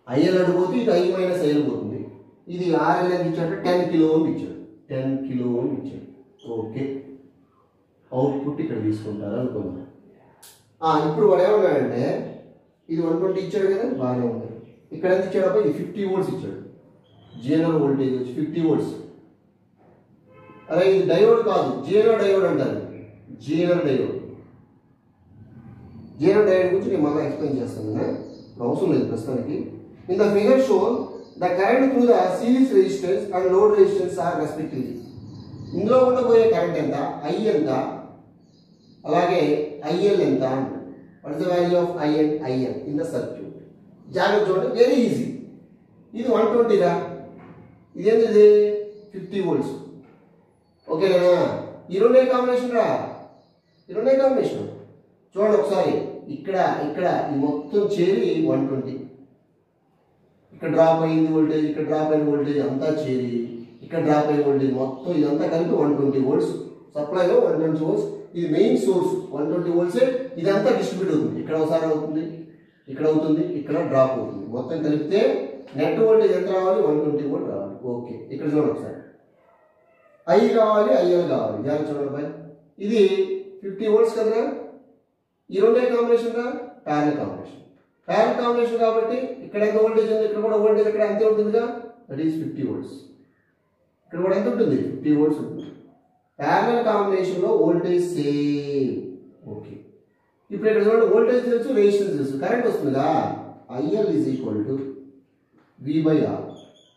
ఐఎల్ అడిగిపోతే ఇటు ఐ మైనస్ ఐఎల్ పోతుంది ఇది ఆర్ఎల్ ఎంత ఇచ్చాడు టెన్ కిలో ఓం ఇచ్చాడు టెన్ కిలో ఓం ఇచ్చాడు ఓకే అవుట్పుట్ ఇక్కడ తీసుకుంటారు అనుకుందాం ఆ, ఇప్పుడు వాడు ఏమన్నాడంటే ఇది వన్ ట్వంటీ ఇచ్చాడు కదా బాగానే ఉంది ఇక్కడ ఎంత ఇచ్చాడు అబ్బాయి ఇది ఫిఫ్టీ వోల్ట్స్ ఇచ్చాడు జిఎన్ఆర్ వోల్టేజ్ వచ్చి ఫిఫ్టీ వోల్ట్స్ అరే ఇది డయోడ్ కాదు జిఎన్ఆర్ డయోడ్ అంటారు జిఎన్ఆర్ డయోడ్ జిఎన్ఆర్ డయోడ్ గురించి నేను మళ్ళీ ఎక్స్ప్లెయిన్ చేస్తాను కదా. ఇప్పుడు అవసరం లేదు ప్రస్తుతానికి in the figure shown the current through the series resistance and load resistance are respectively ఇందులో ఉండబోయే కరెంట్ ఎంత ఐ ఎంత అలాగే ఐఎల్ ఎంత what is the value of I N I N in the circuit జాగ్రత్త చూడండి వెరీ ఈజీ ఇది వన్ ట్వంటీరా ఇదేంటిది ఫిఫ్టీ వోల్ట్స్ ఓకేనా ఈ రెండే కాంబినేషన్ రా ఈ రెండే కాంబినేషన్ చూడండి ఒకసారి ఇక్కడ ఇక్కడ ఈ మొత్తం చేరి వన్ ట్వంటీ ఇక్కడ డ్రాప్ అయింది వోల్టేజ్ ఇక్కడ డ్రాప్ అయిన వోల్టేజ్ అంతా చేరి ఇక్కడ డ్రాప్ అయిన వోల్టేజ్ మొత్తం ఇదంతా కలిపి వన్ ట్వంటీ వోల్ట్స్ సప్లైలో వన్ ట్వంటీ వోల్ట్స్ ఇది మెయిన్ సోర్స్ వన్ ట్వంటీ వోల్ట్సే ఇదంతా డిస్ట్రిబ్యూట్ అవుతుంది ఇక్కడ ఒకసారి అవుతుంది ఇక్కడ అవుతుంది ఇక్కడ డ్రాప్ అవుతుంది మొత్తం కలిపితే నెట్ వోల్టేజ్ ఎంత రావాలి వన్ ట్వంటీ వోల్ట్ రావాలి ఓకే ఇక్కడ చూడండి ఒకసారి ఐ కావాలి ఐఎల్ కావాలి జాగ్రత్త చూడండి అబ్బాయి ఇది ఫిఫ్టీ వోల్ట్స్ కదా ఈ రెండే కాంబినేషన్ గా ప్యారల్ కాంబినేషన్ ప్యారల్ కాంబినేషన్ కాబట్టి ఇక్కడ ఎంత వోల్టేజ్ ఉంది ఇక్కడ కూడా వోల్టేజ్ ఇక్కడ అంతే ఉంటుందిగా దట్ ఈస్ ఫిఫ్టీ వోల్ట్స్ ఇక్కడ కూడా ఎంత ఉంటుంది ఫిఫ్టీ వోల్ట్స్ ఉంటుంది ప్యారల్ కాంబినేషన్ లో వోల్టేజ్ సేమ్ ఓకే ఇప్పుడు ఇక్కడ చూడండి వోల్టేజ్ తెలుసు రెసిస్టెన్స్ తెలుసు కరెంట్ వస్తుందిగా IL is equal to V by R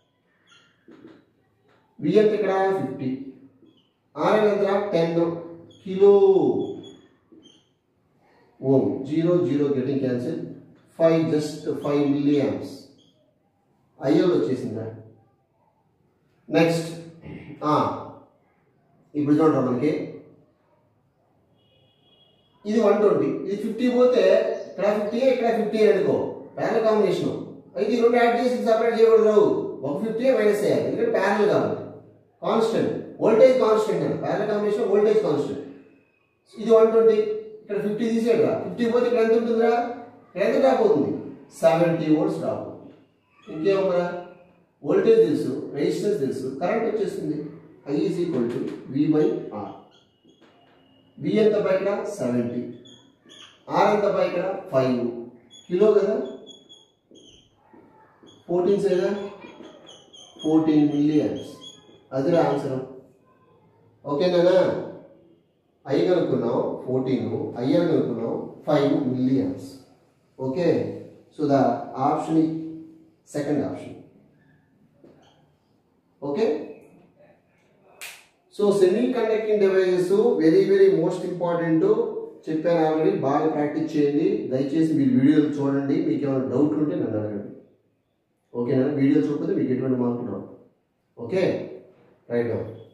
V ఎంత ఇక్కడ ఫిఫ్టీ ఆర్ ఎంత ten kilo ohm zero zero getting cancel five just five milli amps IL వచ్చేసిందా నెక్స్ట్ ఇప్పుడు చూడండి మనకి ఇది వన్ ట్వంటీ ఇది ఫిఫ్టీ పోతే ఇక్కడ ఫిఫ్టీ ఇక్కడ ఫిఫ్టీ అనుకో ప్యారల్ కాంబినేషన్ అయితే ఈ రెండు యాడ్ చేసి సపరేట్ చేయకూడదు రావు ఒక ఫిఫ్టీ మైనస్ చేయాలి ఎందుకంటే ప్యారల్ కాబట్టి కాన్స్టెంట్ వోల్టేజ్ కాన్స్టెంట్ అండి ప్యారల్ కాంబినేషన్ వోల్టేజ్ కాన్స్టెంట్ ఇది వన్ ట్వంటీ ఇక్కడ ఫిఫ్టీ తీసేయరా ఫిఫ్టీ పోతే ఇక్కడ ఎంత ఉంటుందిరా ఇక్కడ ఎంత డ్రాప్ అవుతుంది సెవెంటీ వోల్ట్స్ డ్రాప్ అవుతుంది ఇంకేమన్నా వోల్టేజ్ తెలుసు రెసిస్టెన్స్ తెలుసు కరెంట్ వచ్చేస్తుంది I is equal to V by R V ఎంత పై ఇక్కడ సెవెంటీ ఆర్ ఎంత పై ఇక్కడ ఫైవ్ కిలో కదా ఫోర్టీన్ సైదా ఫోర్టీన్ మిలియన్స్ అదిరా ఆన్సర్ ఓకేనా ఐ కనుక్కున్నాం ఫోర్టీన్ ఐఎల్ కనుక్కున్నాం five millions okay so the option second option okay so semi conducting devices very very most important చెప్పాను ఆల్రెడీ బాగా ప్రాక్టీస్ చేయండి దయచేసి మీరు వీడియోలు చూడండి మీకు ఏమైనా డౌట్ ఉంటే నన్ను అడగండి ఓకేనా వీడియో చూడకపోతే మీకు ఎటువంటి మార్పు రావు ఓకే రైట్